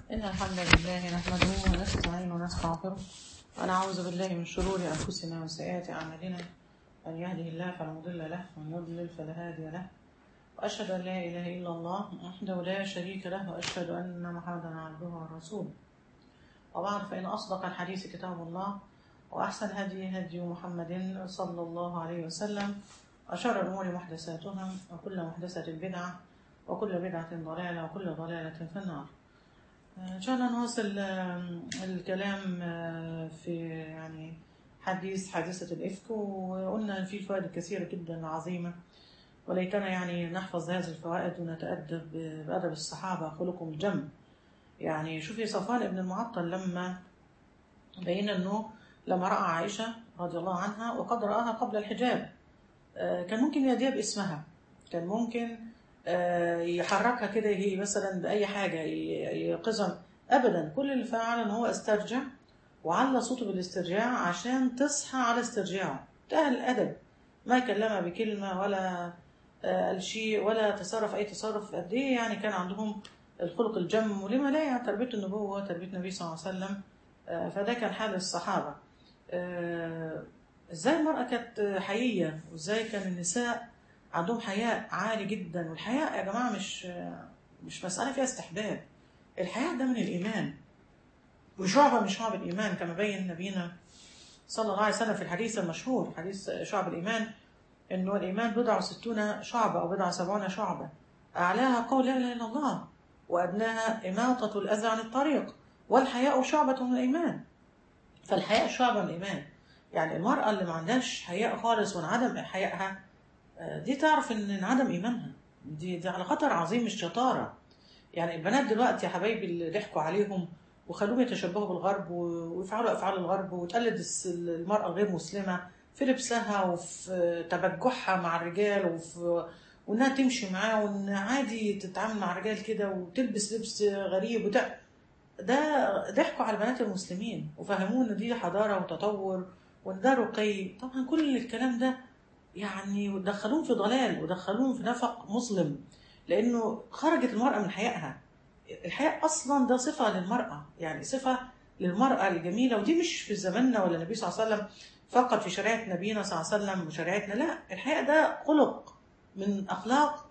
إن الحمد لله نحمده ونستعينه ونستغفره ونعوذ بالله من شرور أنفسنا وسيئات أعمالنا من يهده الله فلا مضل له ومن يضلل فلا هادي له وأشهد أن لا إله إلا الله وحده لا شريك له وأشهد أن محمدا عبده ورسوله وبعد فإن أصدق الحديث كتاب الله وأحسن هدي هدي محمد صلى الله عليه وسلم وشر الأمور محدثاتها وكل محدثة بدعة وكل بدعة ضلالة وكل ضلالة في النار إن شاء الله نواصل الكلام في يعني حديث حادثة الإفك وقلنا إن في فوائد كثيرة جدا عظيمة وليتنا يعني نحفظ هذه الفوائد ونتأدب بأدب الصحابة خلقهم الجم يعني شوفي صفوان بن المعطل لما بين أنه لما رأى عائشة رضي الله عنها وقد رآها قبل الحجاب كان ممكن يناديها باسمها كان ممكن يحركها كده هي مثلا بأي حاجة يقظها أبدا كل اللي فعل إن هو استرجع وعلى صوته بالاسترجاع عشان تصحى على استرجاعه ده الأدب ما كلمها بكلمة ولا قال شيء ولا تصرف أي تصرف قد إيه يعني كان عندهم الخلق الجم ولما لا يعني تربية النبوة تربية النبي صلى الله عليه وسلم فده كان حال الصحابة ازاي المرأة كانت حقيقية وازاي كان النساء عندهم حياء عالي جدا والحياء يا جماعة مش مش مسألة فيها استحباب الحياء ده من الإيمان وشعبة من شعب الإيمان كما بين نبينا صلى الله عليه وسلم في الحديث المشهور حديث شعب الإيمان إنه الإيمان بضع وستون شعبة أو بضع وسبعون شعبة أعلاها قول لا إله إلا الله وأدناها إماطة الأذى عن الطريق والحياء شعبة من الإيمان فالحياء شعبة من الإيمان يعني المرأة اللي ما عندهاش حياء خالص وانعدم حيائها دي تعرف ان انعدم ايمانها دي, دي على خطر عظيم مش شطاره يعني البنات دلوقتي يا حبايبي اللي ضحكوا عليهم وخلوهم يتشبهوا بالغرب ويفعلوا افعال الغرب وتقلد المراه الغير مسلمه في لبسها وفي تبجحها مع الرجال وفي وانها تمشي معاه وان عادي تتعامل مع الرجال كده وتلبس لبس غريب وتق... ده ضحكوا على البنات المسلمين وفهموه ان دي حضاره وتطور وان ده رقي طبعا كل الكلام ده يعني دخلوهم في ضلال ودخلوهم في نفق مظلم لانه خرجت المراه من حيائها الحياء اصلا ده صفه للمراه يعني صفه للمراه الجميله ودي مش في زماننا ولا النبي صلى الله عليه وسلم فقط في شريعه نبينا صلى الله عليه وسلم وشريعتنا لا الحياء ده خلق من اخلاق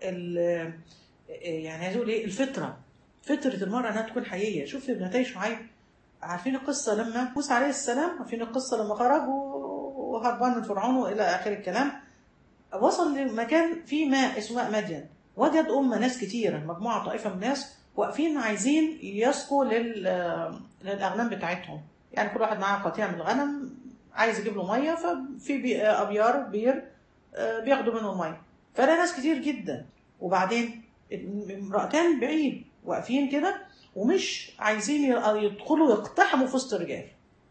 يعني عايز اقول ايه الفطره فطره المراه انها تكون حقيقيه شوف ابنتي شعيب عارفين القصه لما موسى عليه السلام عارفين القصه لما خرج وهربان من فرعون والى اخر الكلام وصل لمكان فيه ماء اسمه ماء مدين وجد أمة ناس كتيرة مجموعة طائفة من الناس واقفين عايزين يسقوا لل... للأغنام بتاعتهم يعني كل واحد معاه قطيع من الغنم عايز يجيب له مية ففي بي... أبيار بير بياخدوا منه المية فلا ناس كتير جدا وبعدين امرأتان بعيد واقفين كده ومش عايزين يدخلوا يقتحموا في وسط الرجال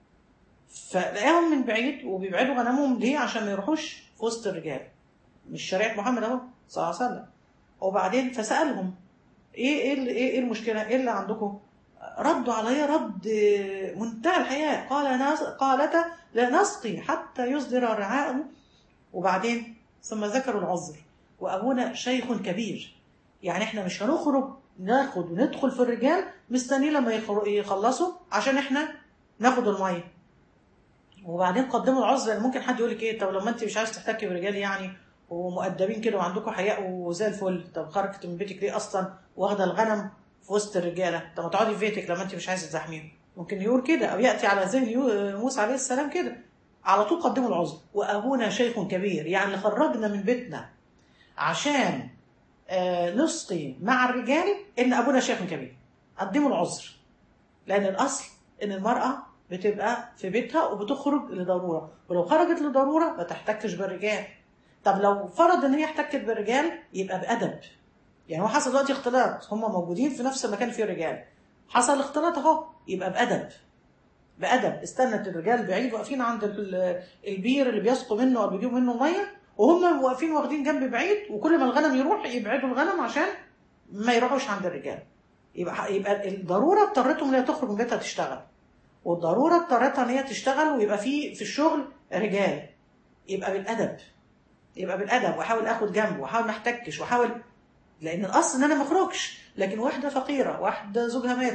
فلقاهم من بعيد وبيبعدوا غنمهم ليه عشان ما يروحوش في وسط الرجال مش شريعه محمد اهو صلى الله عليه وسلم وبعدين فسالهم ايه ايه ايه المشكله ايه اللي عندكم ردوا علي رد منتهى الحياء قال ناس قالتا لا نسقي حتى يصدر الرعاء وبعدين ثم ذكروا العذر وابونا شيخ كبير يعني احنا مش هنخرج ناخد وندخل في الرجال مستنيين لما يخلصوا عشان احنا ناخد الميه وبعدين قدموا العذر لان ممكن حد يقول لك ايه طب لما انت مش عايز تحتكي برجال يعني ومؤدبين كده وعندكم حياء وزي الفل طب خرجت من بيتك ليه اصلا واخده الغنم في وسط الرجاله طب ما تقعدي في بيتك لما انت مش عايزه تزاحميهم ممكن يقول كده او ياتي على ذهن موسى عليه السلام كده على طول قدموا العذر وابونا شيخ كبير يعني خرجنا من بيتنا عشان آه نسقي مع الرجال ان ابونا شيخ كبير قدموا العذر لان الاصل ان المراه بتبقى في بيتها وبتخرج لضروره ولو خرجت لضروره ما تحتكش بالرجال طب لو فرض ان هي احتكت بالرجال يبقى بادب يعني هو حصل دلوقتي اختلاط هم موجودين في نفس المكان فيه رجال حصل اختلاط اهو يبقى بادب بادب استنت الرجال بعيد واقفين عند البير اللي بيسقوا منه او بيجيبوا منه ميه وهم واقفين واخدين جنب بعيد وكل ما الغنم يروح يبعدوا الغنم عشان ما يروحوش عند الرجال يبقى يبقى الضروره اضطرتهم ان هي تخرج من بيتها تشتغل والضروره اضطرتها ان هي تشتغل ويبقى في في الشغل رجال يبقى بالادب يبقى بالادب واحاول اخد جنب واحاول ما احتكش واحاول لان الاصل ان انا ما اخرجش لكن واحده فقيره واحده زوجها مات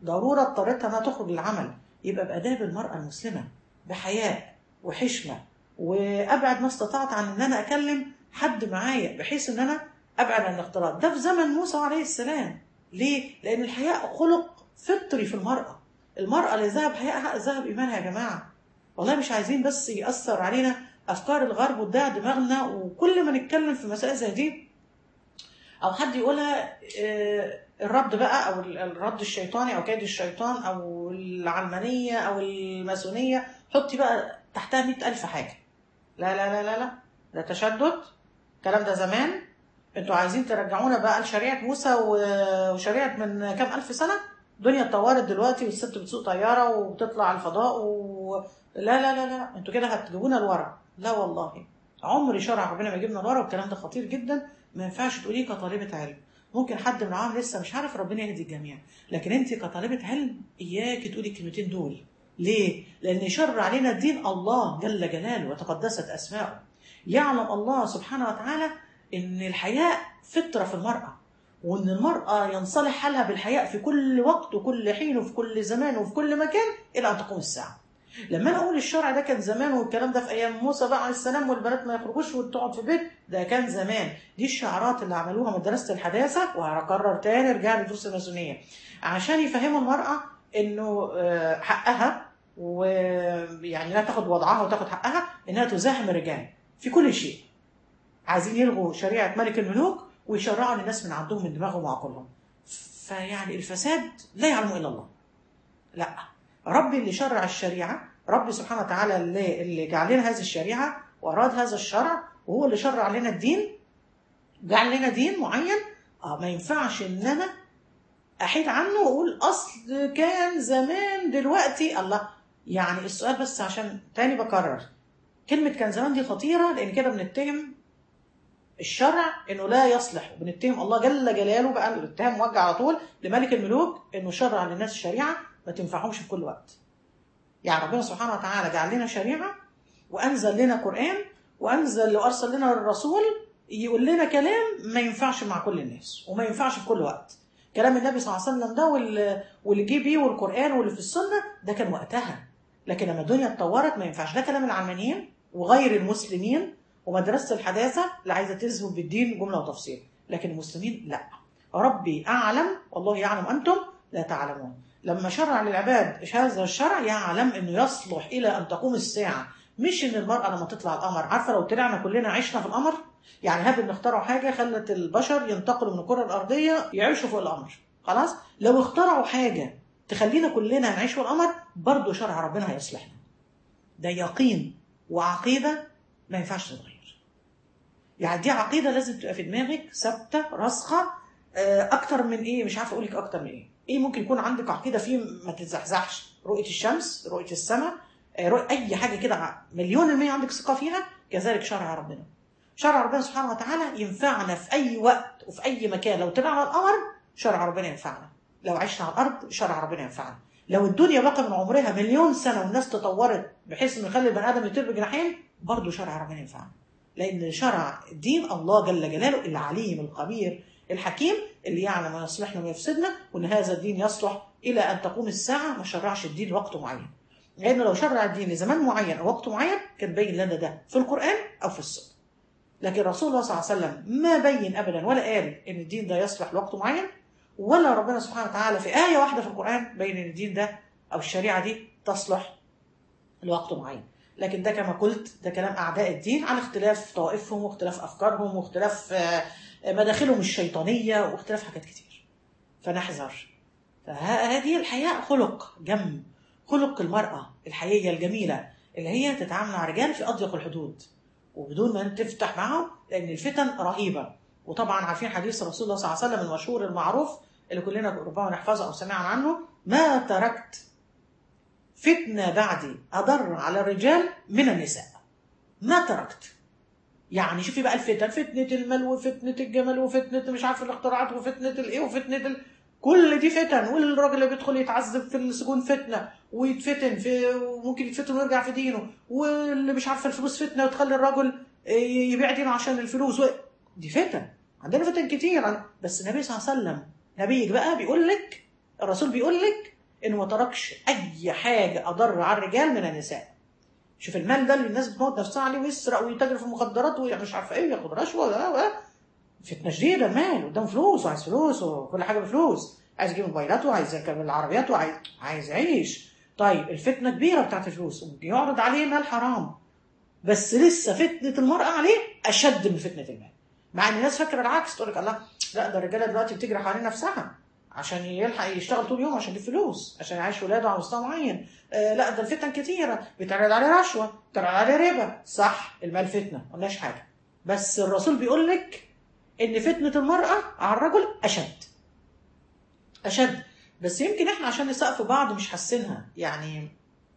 ضروره اضطرتها انها تخرج للعمل يبقى باداب المراه المسلمه بحياء وحشمه وابعد ما استطعت عن ان انا اكلم حد معايا بحيث ان انا ابعد عن الاختلاط ده في زمن موسى عليه السلام ليه لان الحياء خلق فطري في المراه المراه اللي ذهب حيائها ذهب ايمانها يا جماعه والله مش عايزين بس ياثر علينا افكار الغرب وتضيع دماغنا وكل ما نتكلم في مسائل زي دي او حد يقولها آه، الرد بقى او الرد الشيطاني او كيد الشيطان او العلمانيه او الماسونيه حطي بقى تحتها مئة ألف حاجه لا لا لا لا لا ده تشدد الكلام ده زمان انتوا عايزين ترجعونا بقى لشريعه موسى و- وشريعه من كام الف سنه الدنيا اتطورت دلوقتي والست بتسوق طياره وبتطلع على الفضاء و... لا لا لا لا انتوا كده هتجيبونا لورا لا والله عمري شرع ربنا ما يجيبنا لورا والكلام ده خطير جدا ما ينفعش تقوليه كطالبه علم ممكن حد من العام لسه مش عارف ربنا يهدي الجميع لكن انت كطالبه علم اياك تقولي الكلمتين دول ليه؟ لأن يشر علينا الدين الله جل جلاله وتقدست أسماؤه يعلم الله سبحانه وتعالى إن الحياء فطرة في المرأة وإن المرأة ينصلح حالها بالحياء في كل وقت وكل حين وفي كل زمان وفي كل مكان إلى أن تقوم الساعة لما انا اقول الشرع ده كان زمان والكلام ده في ايام موسى بقى عليه السلام والبنات ما يخرجوش وتقعد في بيت ده كان زمان دي الشعارات اللي عملوها مدرسه الحداثه وهكرر تاني رجع لدروس الماسونيه عشان يفهموا المراه انه آه، حقها ويعني لا تاخد وضعها وتاخد حقها انها تزاحم الرجال في كل شيء عايزين يلغوا شريعه ملك الملوك ويشرعوا للناس من عندهم من دماغهم وعقولهم فيعني الفساد لا يعلمه الا الله لا ربي اللي شرع الشريعه ربي سبحانه وتعالى اللي, اللي جعل لنا هذه الشريعه واراد هذا الشرع وهو اللي شرع لنا الدين جعل لنا دين معين اه ما ينفعش ان انا احيد عنه واقول اصل كان زمان دلوقتي الله يعني السؤال بس عشان تاني بكرر كلمة كان زمان دي خطيرة لأن كده بنتهم الشرع إنه لا يصلح وبنتهم الله جل جلاله بقى الاتهام موجه على طول لملك الملوك إنه شرع للناس الشريعة ما تنفعهمش في كل وقت. يعني ربنا سبحانه وتعالى جعل لنا شريعة وأنزل لنا قرآن وأنزل وأرسل لنا الرسول يقول لنا كلام ما ينفعش مع كل الناس وما ينفعش في كل وقت. كلام النبي صلى الله عليه وسلم ده وال- واللي جه بيه والقرآن واللي في السنة ده كان وقتها. لكن لما الدنيا اتطورت ما ينفعش ده كلام العلمانيين وغير المسلمين ومدرسة الحداثة اللي عايزة تذهب بالدين جملة وتفصيل لكن المسلمين لا ربي أعلم والله يعلم أنتم لا تعلمون لما شرع للعباد هذا الشرع يعلم أنه يصلح إلى أن تقوم الساعة مش ان المرأة لما تطلع القمر عارفة لو طلعنا كلنا عشنا في القمر يعني هابل اخترعوا حاجة خلت البشر ينتقلوا من الكرة الأرضية يعيشوا فوق القمر خلاص لو اخترعوا حاجة تخلينا كلنا نعيش في القمر برضه شرع ربنا هيصلحنا ده يقين وعقيدة ما ينفعش تتغير يعني دي عقيدة لازم تبقى في دماغك ثابتة راسخة آه، أكتر من إيه مش عارفة أقول لك أكتر من إيه إيه ممكن يكون عندك عقيدة فيه ما تتزحزحش رؤية الشمس رؤية السماء آه، رؤية أي حاجة كده ع- مليون المية عندك ثقة فيها كذلك شرع ربنا شرع ربنا سبحانه وتعالى ينفعنا في أي وقت وفي أي مكان لو طلعنا على القمر شرع ربنا ينفعنا لو عشنا على الأرض شرع ربنا ينفعنا لو الدنيا بقى من عمرها مليون سنة والناس تطورت بحيث انه يخلي البني ادم يطير بجناحين برضه شرع ربنا ينفعنا لان شرع دين الله جل جلاله العليم الخبير الحكيم اللي يعلم ما يصلحنا وما يفسدنا وان هذا الدين يصلح الى ان تقوم الساعه ما شرعش الدين وقت معين لان لو شرع الدين لزمان معين او وقت معين كان بين لنا ده في القران او في السنه لكن رسول الله صلى الله عليه وسلم ما بين ابدا ولا قال ان الدين ده يصلح لوقت معين ولا ربنا سبحانه وتعالى في آية واحدة في القرآن بين إن الدين ده أو الشريعة دي تصلح لوقت معين لكن ده كما قلت ده كلام أعداء الدين عن اختلاف طوائفهم واختلاف أفكارهم واختلاف آه، مداخلهم الشيطانية واختلاف حاجات كتير فنحذر فهذه الحياء خلق جم خلق المرأة الحقيقية الجميلة اللي هي تتعامل مع الرجال في أضيق الحدود وبدون ما أن تفتح معهم لأن الفتن رهيبة وطبعا عارفين حديث رسول الله صلى الله عليه وسلم المشهور المعروف اللي كلنا ربما نحفظه او سمعنا عنه ما تركت فتنه بعدي اضر على الرجال من النساء ما تركت يعني شوفي بقى الفتن فتنه المال وفتنه الجمل وفتنه مش عارف الاختراعات وفتنه الايه وفتنه ال... كل دي فتن والراجل اللي بيدخل يتعذب في السجون فتنه ويتفتن في وممكن يتفتن ويرجع في دينه واللي مش عارفه الفلوس فتنه وتخلي الرجل يبيع دينه عشان الفلوس و... دي فتن عندنا فتن كتير بس النبي صلى الله عليه وسلم نبيك بقى بيقول لك الرسول بيقول لك انه ما تركش اي حاجه اضر على الرجال من النساء شوف المال ده اللي الناس بتموت نفسها عليه ويسرق ويتاجر في المخدرات ومش عارفه ايه وياخد رشوه و- و- فتنه شديده المال قدام فلوس وعايز فلوس وكل حاجه بفلوس عايز يجيب موبايلاته عايز يركب العربيات وعايز عايز يعيش طيب الفتنه كبيره بتاعت الفلوس يعرض عليه مال حرام بس لسه فتنه المراه عليه اشد من فتنه المال مع ان الناس فاكره العكس تقول لك الله لا ده الرجاله دلوقتي بتجري حوالين نفسها عشان يلحق يشتغل طول اليوم عشان يجيب فلوس عشان يعيش ولاده على مستوى معين آه لا ده الفتن كتيره بيتعرض عليه رشوه بيتعرض عليه ربا صح المال فتنه ما قلناش حاجه بس الرسول بيقول لك ان فتنه المراه على الرجل اشد اشد بس يمكن احنا عشان نسقف بعض مش حاسينها يعني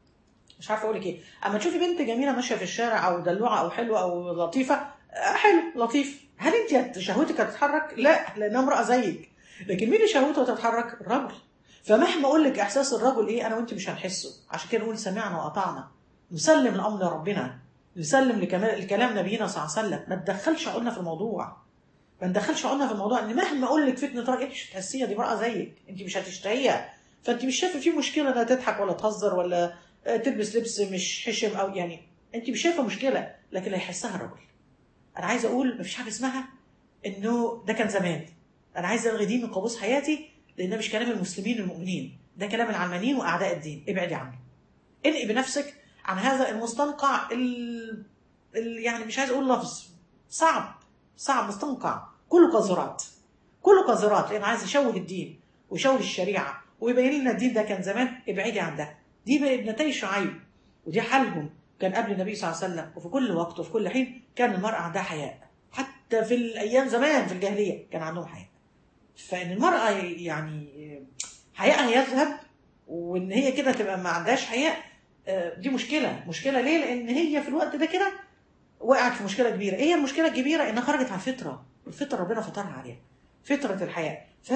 مش عارفه اقول لك ايه اما تشوفي بنت جميله ماشيه في الشارع او دلوعه او حلوه او لطيفه آه، حلو لطيف هل انت هت- شهوتك هتتحرك لا لانها امراه زيك لكن مين اللي شهوته هتتحرك الرجل فمهما اقول لك احساس الرجل ايه انا وانت مش هنحسه عشان كده نقول سمعنا واطعنا نسلم الامر لربنا نسلم لكمال لكلام نبينا صلى الله عليه وسلم ما تدخلش عقولنا في الموضوع ما ندخلش عقولنا في الموضوع ان مهما اقول لك فتنه راجل انت مش هتحسيها دي امراه زيك انت مش هتشتهيها فانت مش شايفه في مشكله انها تضحك ولا تهزر ولا آه، تلبس لبس مش حشم او يعني انت مش شايفه مشكله لكن اللي هيحسها الرجل انا عايزه اقول مفيش حاجه اسمها انه ده كان زمان انا عايزه الغي دي من قاموس حياتي لان ده مش كلام المسلمين المؤمنين ده كلام العلمانيين واعداء الدين ابعدي عنه انقي بنفسك عن هذا المستنقع ال... ال... يعني مش عايز اقول لفظ صعب صعب مستنقع كله قذرات كله قذرات لان عايز يشوه الدين ويشوه الشريعه ويبين لنا الدين ده كان زمان ابعدي عن ده دي ابنتي شعيب ودي حالهم كان قبل النبي صلى الله عليه وسلم وفي كل وقت وفي كل حين كان المرأة عندها حياء حتى في الأيام زمان في الجاهلية كان عندهم حياء فإن المرأة يعني حياءها يذهب وإن هي كده تبقى ما عندهاش حياء آه، دي مشكلة مشكلة ليه؟ لأن هي في الوقت ده كده وقعت في مشكلة كبيرة إيه هي المشكلة الكبيرة؟ إنها خرجت عن الفطرة الفطرة ربنا فطرها عليها فطرة الحياء ف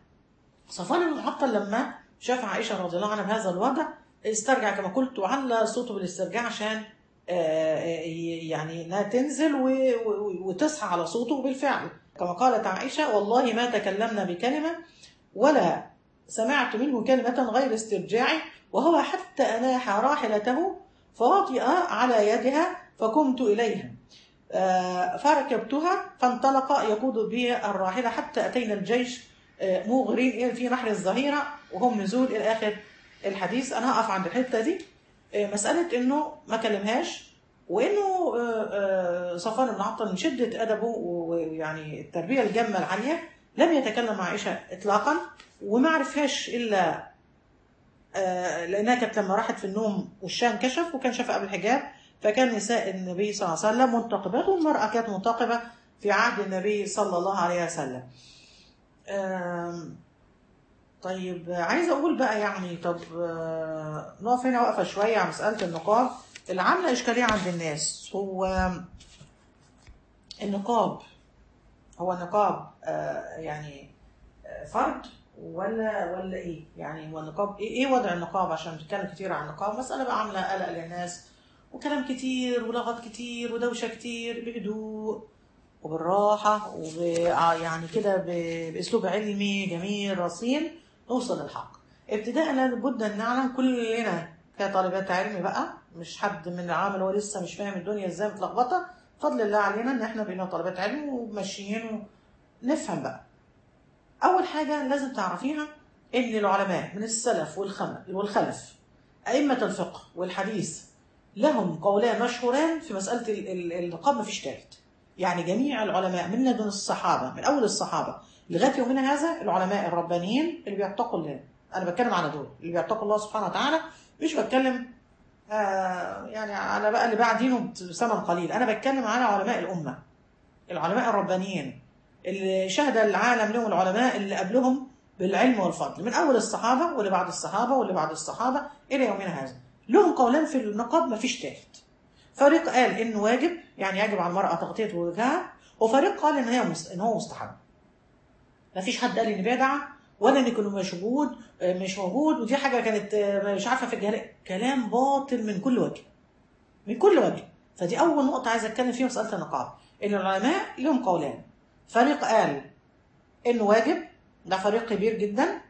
صفوان المعطل لما شاف عائشة رضي الله عنها بهذا الوضع استرجع كما قلت وعلى صوته بالاسترجاع عشان آه، يعني انها تنزل و- و- وتصحى على صوته وبالفعل كما قالت عائشة والله ما تكلمنا بكلمة ولا سمعت منه كلمة غير استرجاعه وهو حتى أناح راحلته فوطئ على يدها فقمت إليها آه، فركبتها فانطلق يقود بي الراحلة حتى أتينا الجيش آه، مغرين في نحر الظهيرة وهم نزول إلى آخر الحديث أنا هقف عند الحتة دي آه، مسألة إنه ما كلمهاش وإنه آه، آه، صفوان بن عطل من شدة أدبه ويعني التربية الجامة العالية لم يتكلم مع عائشة إطلاقا وما عرفهاش إلا آه، لأنها كانت لما راحت في النوم وشها انكشف وكان شافها قبل الحجاب فكان نساء النبي صلى الله عليه وسلم منتقبات والمرأة كانت منتقبة في عهد النبي صلى الله عليه وسلم آم، طيب عايزة أقول بقى يعني طب آه، نقف هنا وقفة شوية على مسألة النقاب اللي عاملة إشكالية عند الناس هو النقاب هو النقاب آه، يعني آه، فرض ولا ولا ايه؟ يعني هو النقاب ايه, إيه وضع النقاب عشان بنتكلم كتير عن النقاب مسألة بقى عاملة قلق للناس وكلام كتير ولغط كتير ودوشة كتير بهدوء وبالراحة وب آه يعني كده ب- بأسلوب علمي جميل رصين نوصل للحق ابتداء لابد أن نعلم كلنا كطالبات علم بقى مش حد من العام اللي هو لسه مش فاهم الدنيا ازاي متلخبطة فضل الله علينا ان احنا بقينا طالبات علم وماشيين ونفهم بقى أول حاجة لازم تعرفيها إن العلماء من السلف والخم- والخلف أئمة الفقه والحديث لهم قولان مشهوران في مسألة ال- ال- النقاب مفيش تالت يعني جميع العلماء من لدن الصحابة من أول الصحابة لغاية يومنا هذا العلماء الربانيين اللي بيتقوا الله أنا بتكلم على دول اللي بيتقوا الله سبحانه وتعالى مش بتكلم آه يعني على بقى اللي بعدينه بثمن قليل أنا بتكلم على علماء الأمة العلماء الربانيين اللي شهد العالم لهم العلماء اللي قبلهم بالعلم والفضل من اول الصحابه واللي بعد الصحابه واللي بعد الصحابه الى يومنا هذا لهم قولان في النقاب ما فيش تالت فريق قال انه واجب يعني يجب على المراه تغطيه وجهها وفريق قال ان هي مست... ان هو مستحب ما فيش حد قال ان بدعه ولا ان يكون مش موجود مش موجود ودي حاجه كانت مش عارفه في الجاهليه كلام باطل من كل وجه من كل وجه فدي اول نقطه عايزه اتكلم فيها مساله النقاب ان العلماء لهم قولان فريق قال انه واجب ده فريق كبير جدا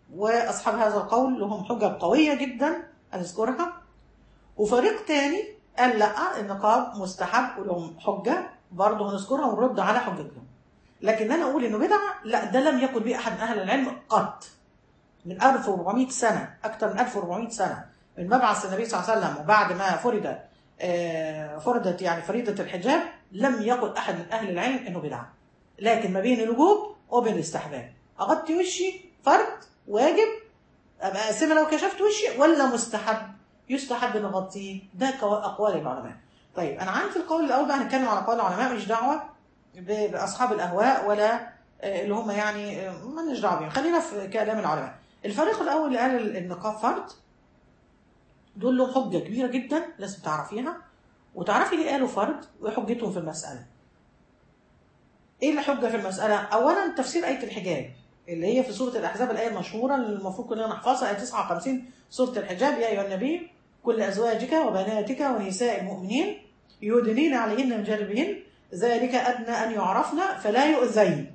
واصحاب هذا القول لهم حجج قويه جدا هنذكرها وفريق تاني قال لا النقاب مستحب ولهم حجه برضه هنذكرها ونرد على حججهم لكن انا اقول انه بدعه لا ده لم يكن به احد من اهل العلم قط من 1400 سنه اكثر من 1400 سنه من مبعث النبي صلى الله عليه وسلم وبعد ما فرض آه، فرضت يعني فريضه الحجاب لم يقل احد من اهل العلم انه بدعه لكن ما بين الوجوب وبين الاستحباب اغطي وشي فرض واجب ابقى قاسمه لو كشفت وشي ولا مستحب يستحب ان اغطيه ده كو- اقوال العلماء طيب انا عندي القول الاول بقى هنتكلم على اقوال العلماء مش دعوه ب- باصحاب الاهواء ولا آه، اللي هم يعني آه، مالناش دعوه بيهم خلينا في كلام العلماء الفريق الاول اللي قال النقاب فرض دول لهم حجه كبيره جدا لازم تعرفيها وتعرفي ليه قالوا فرض وحجتهم في المساله ايه الحجه في المساله اولا تفسير ايه الحجاب اللي هي في سوره الاحزاب الايه المشهوره اللي المفروض كلنا نحفظها ايه 59 سوره الحجاب يا ايها النبي كل ازواجك وبناتك ونساء المؤمنين يدنين عليهن من جلبهن ذلك ادنى ان يعرفن فلا يؤذين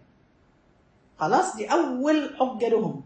خلاص دي اول حجه لهم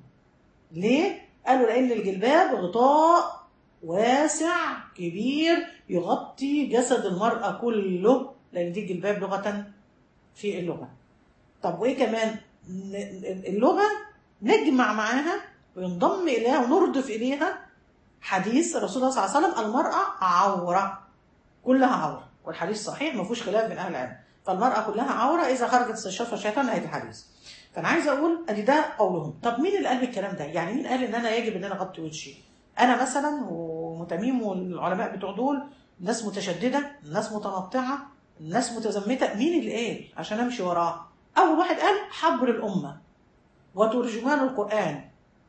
ليه قالوا لان الجلباب غطاء واسع كبير يغطي جسد المراه كله لان دي الجلباب لغه في اللغه طب وايه كمان ن- اللغه نجمع معاها وينضم اليها ونردف اليها حديث الرسول صلى الله عليه وسلم المراه عوره كلها عوره والحديث صحيح ما فيهوش خلاف من اهل العلم فالمراه كلها عوره اذا خرجت استشرف الشيطان نهايه الحديث فانا عايزه اقول ادي ده قولهم طب مين اللي قال الكلام ده يعني مين قال ان انا يجب ان انا اغطي وشي انا مثلا ومتميم والعلماء بتوع دول ناس متشدده ناس متنطعه ناس متزمته مين اللي قال عشان امشي وراه اول واحد قال حبر الامه وترجمان القران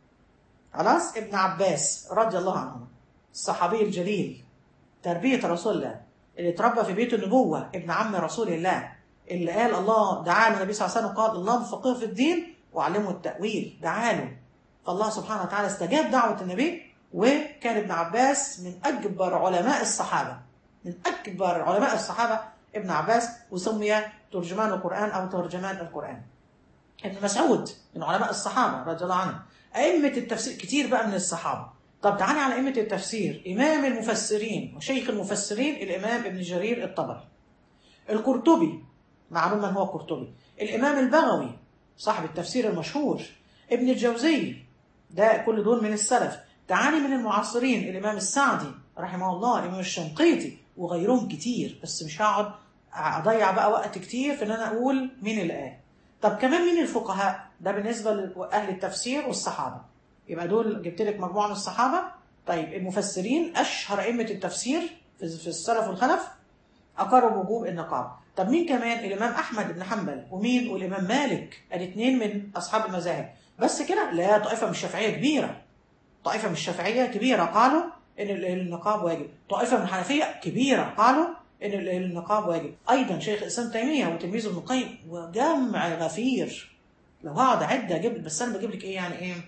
خلاص ابن عباس رضي الله عنه الصحابي الجليل تربيه رسول الله اللي اتربى في بيت النبوه ابن عم رسول الله اللي قال الله دعا النبي صلى الله عليه وسلم قال اللهم فقهه في الدين وعلمه التاويل دعا له فالله سبحانه وتعالى استجاب دعوه النبي وكان ابن عباس من اكبر علماء الصحابه من اكبر علماء الصحابه ابن عباس وسمي ترجمان القران او ترجمان القران ابن مسعود من علماء الصحابه رضي الله عنهم ائمه التفسير كتير بقى من الصحابه طب تعالى على ائمه التفسير امام المفسرين وشيخ المفسرين الامام ابن جرير الطبري القرطبي معلوم من هو القرطبي الامام البغوي صاحب التفسير المشهور ابن الجوزي ده كل دول من السلف تعالي من المعاصرين الامام السعدي رحمه الله الامام الشنقيطي وغيرهم كتير بس مش هقعد اضيع بقى وقت كتير في ان انا اقول مين اللي قال طب كمان مين الفقهاء ده بالنسبه لاهل التفسير والصحابه يبقى دول جبت لك مجموعه من الصحابه طيب المفسرين اشهر ائمه التفسير في في السلف والخلف اقروا بوجوب النقاب طب مين كمان الامام احمد بن حنبل ومين والامام مالك الاثنين من اصحاب المذاهب بس كده لا طائفه من الشافعيه كبيره طائفه من الشافعيه كبيره قالوا ان ال- النقاب واجب طائفه من الحنفيه كبيره قالوا ان ال- النقاب واجب ايضا شيخ الاسلام تيميه وتلميذه ابن القيم وجمع غفير لو هقعد اعد اجيب بس انا بجيب لك ايه يعني ايه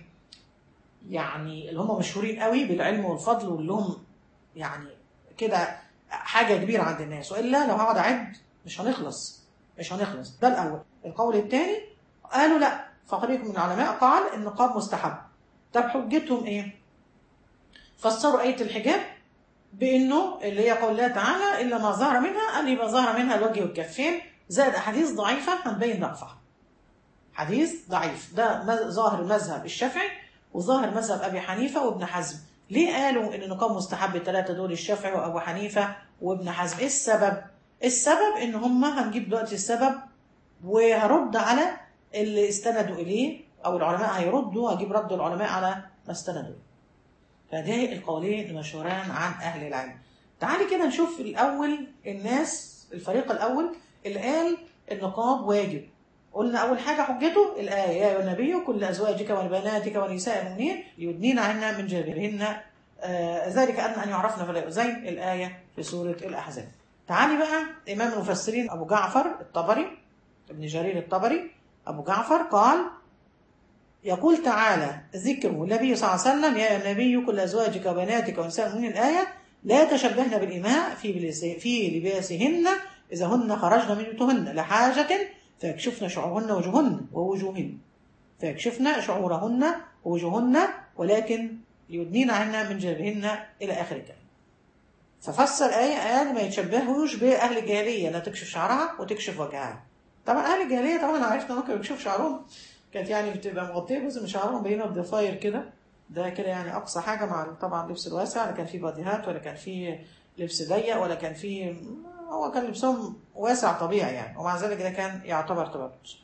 يعني اللي هم مشهورين قوي بالعلم والفضل واللي هم يعني كده حاجه كبيره عند الناس والا لو هقعد اعد مش هنخلص مش هنخلص ده الاول القول الثاني قالوا لا فقريق من العلماء قال النقاب مستحب طب حجتهم ايه فسروا ايه الحجاب بانه اللي هي قول الله تعالى الا ما ظهر منها قال يبقى ظهر منها الوجه والكفين زائد احاديث ضعيفه هنبين ضعفها حديث ضعيف ده مز- ظاهر المذهب الشافعي وظاهر مذهب ابي حنيفه وابن حزم ليه قالوا ان النقاب مستحب الثلاثه دول الشافعي وابو حنيفه وابن حزم ايه السبب السبب ان هم هنجيب دلوقتي السبب وهرد على اللي استندوا اليه او العلماء هيردوا هجيب رد العلماء على ما استندوا إليه. فده القولين المشهوران عن اهل العلم تعالي كده نشوف الاول الناس الفريق الاول اللي قال النقاب واجب قلنا اول حاجه حجته الايه يا ايها النبي كل ازواجك وبناتك ونساء المؤمنين يدنين عنها من جلابيبهن آه ذلك ادنى ان يعرفن فلا يؤذين الايه في سوره الاحزاب تعالي بقى امام المفسرين ابو جعفر الطبري ابن جرير الطبري ابو جعفر قال يقول تعالى ذكره النبي صلى الله عليه وسلم يا أيها النبي كل ازواجك وبناتك ونساء المؤمنين الايه لا تشبهن بالاماء في بلس- في لباسهن اذا هن خرجن من بيوتهن لحاجه فيكشفن شعورهن وجوهن ووجوهن فيكشفن شعورهن وجوههن ولكن يدنين عنا من جلبهن الى اخر الكلام ففسر آية قال ما يتشبهوش بأهل الجاهلية لا تكشف شعرها وتكشف وجهها طبعا أهل الجاهلية طبعا عرفنا ممكن يكشف شعرهم كانت يعني بتبقى مغطية جزء من شعرهم بينه بضفاير كده ده كده يعني أقصى حاجة مع طبعا اللبس الواسع لا كان فيه باديهات ولا كان فيه لبس ضيق ولا كان فيه هو كان لبسهم واسع طبيعي يعني ومع ذلك ده كان يعتبر تبرج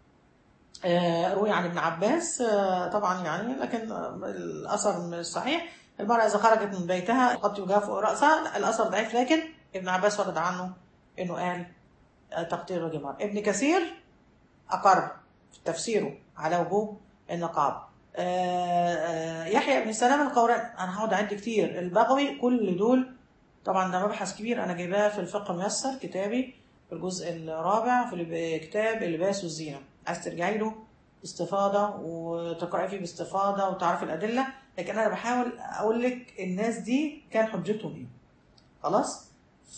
آه، روي عن ابن عباس آه، طبعا يعني لكن آه، الأثر مش صحيح المرأة إذا خرجت من بيتها قد يجاف فوق رأسها لا، الأثر ضعيف لكن ابن عباس ورد عنه إنه قال آه، تقطير وجه المرأة ابن كثير أقر في تفسيره على وجوب النقاب آه، آه، يحيى بن سلام القوراني أنا هقعد أعد كتير البغوي كل دول طبعا ده مبحث كبير أنا جايباه في الفقه الميسر كتابي في الجزء الرابع في الب- كتاب اللباس والزينة عايز ترجعي له باستفاضة وتقرأي فيه باستفاضة وتعرفي الأدلة لكن أنا بحاول أقول لك الناس دي كان حجتهم إيه خلاص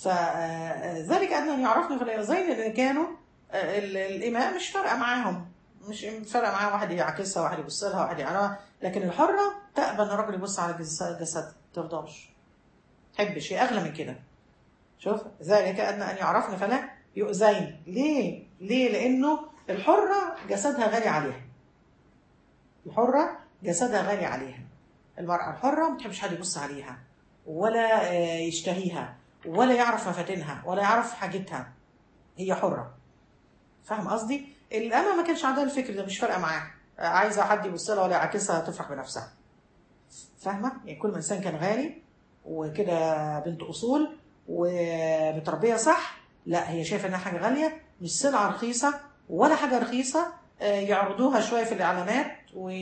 فذلك أدنى أن يعرفني فلا يرضين لأن كانوا آه، ال- الإماء مش فارقة معاهم مش فارقة معاهم واحد يعكسها واحد يبص لها واحد يعرفها لكن الحرة تقبل ان الراجل يبص على جس- جسدها ترضاش تحبش هي أغلى من كده شوف ذلك أدنى أن يعرفن فلا يؤذين ليه؟ ليه؟ لأنه الحرة جسدها غالي عليها الحرة جسدها غالي عليها المرأة الحرة ما بتحبش حد يبص عليها ولا آه، يشتهيها ولا يعرف مفاتنها ولا يعرف حاجتها هي حرة فاهم قصدي؟ الأمة ما كانش عندها الفكر ده مش فارقة معاها آه، عايزة حد يبص لها ولا يعكسها تفرح بنفسها فاهمة؟ يعني كل ما إنسان كان غالي وكده بنت أصول ومتربية صح لا هي شايفة إنها حاجة غالية مش سلعة رخيصة ولا حاجة رخيصة آه، يعرضوها شوية في الإعلانات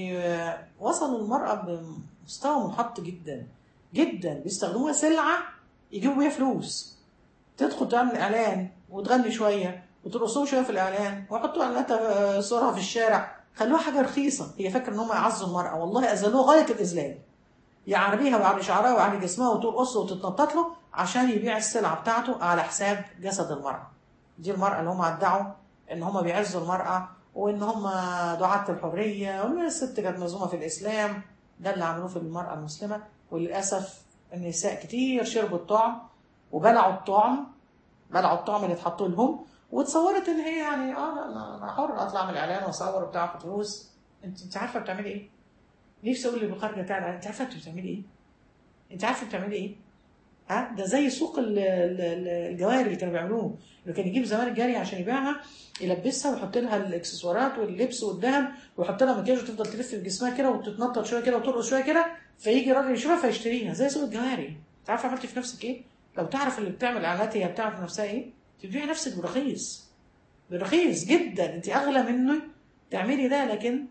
ووصلوا المرأة بمستوى منحط جدا جدا بيستخدموها سلعة يجيبوا بيها فلوس تدخل تعمل إعلان وتغني شوية وترقصوا شوية في الإعلان ويحطوا إعلانات آه، صورها في الشارع خلوها حاجة رخيصة هي فاكرة إن هم يعزوا المرأة والله أذلوها غاية الإذلال يعريها ويعري شعرها ويعري جسمها وترقص وتتنطط له عشان يبيع السلعة بتاعته على حساب جسد المرأة دي المرأة اللي هم ادعوا ان هم بيعزوا المرأة وان هم دعاة الحرية وان الست كانت مظلومة في الاسلام ده اللي عملوه في المرأة المسلمة وللأسف النساء كتير شربوا الطعم وبلعوا الطعم بلعوا الطعم اللي اتحطوا لهم وتصورت ان هي يعني اه لا انا أنا حر اطلع من الاعلان واصور وبتاع اخد فلوس انت انت عارفه بتعملي ايه؟ نفسي اقول للمخرجه بتاع انت عارفه انت بتعملي ايه؟ انت عارفه بتعملي ايه؟ ها ده زي سوق ال- ال- ال- الجواري اللي كانوا بيعملوه اللي كان يجيب زمان الجارية عشان يبيعها يلبسها ويحط لها الاكسسوارات واللبس والذهب ويحط لها مكياج وتفضل تلف في جسمها كده وتتنطط شويه كده وترقص شويه كده فيجي راجل يشوفها فيشتريها زي سوق الجواري انت عارفه عملتي في نفسك ايه؟ لو تعرف اللي بتعمل اعلانات هي بتعرف في نفسها ايه؟ تبيعي نفسك برخيص برخيص جدا انت اغلى منه تعملي ده لكن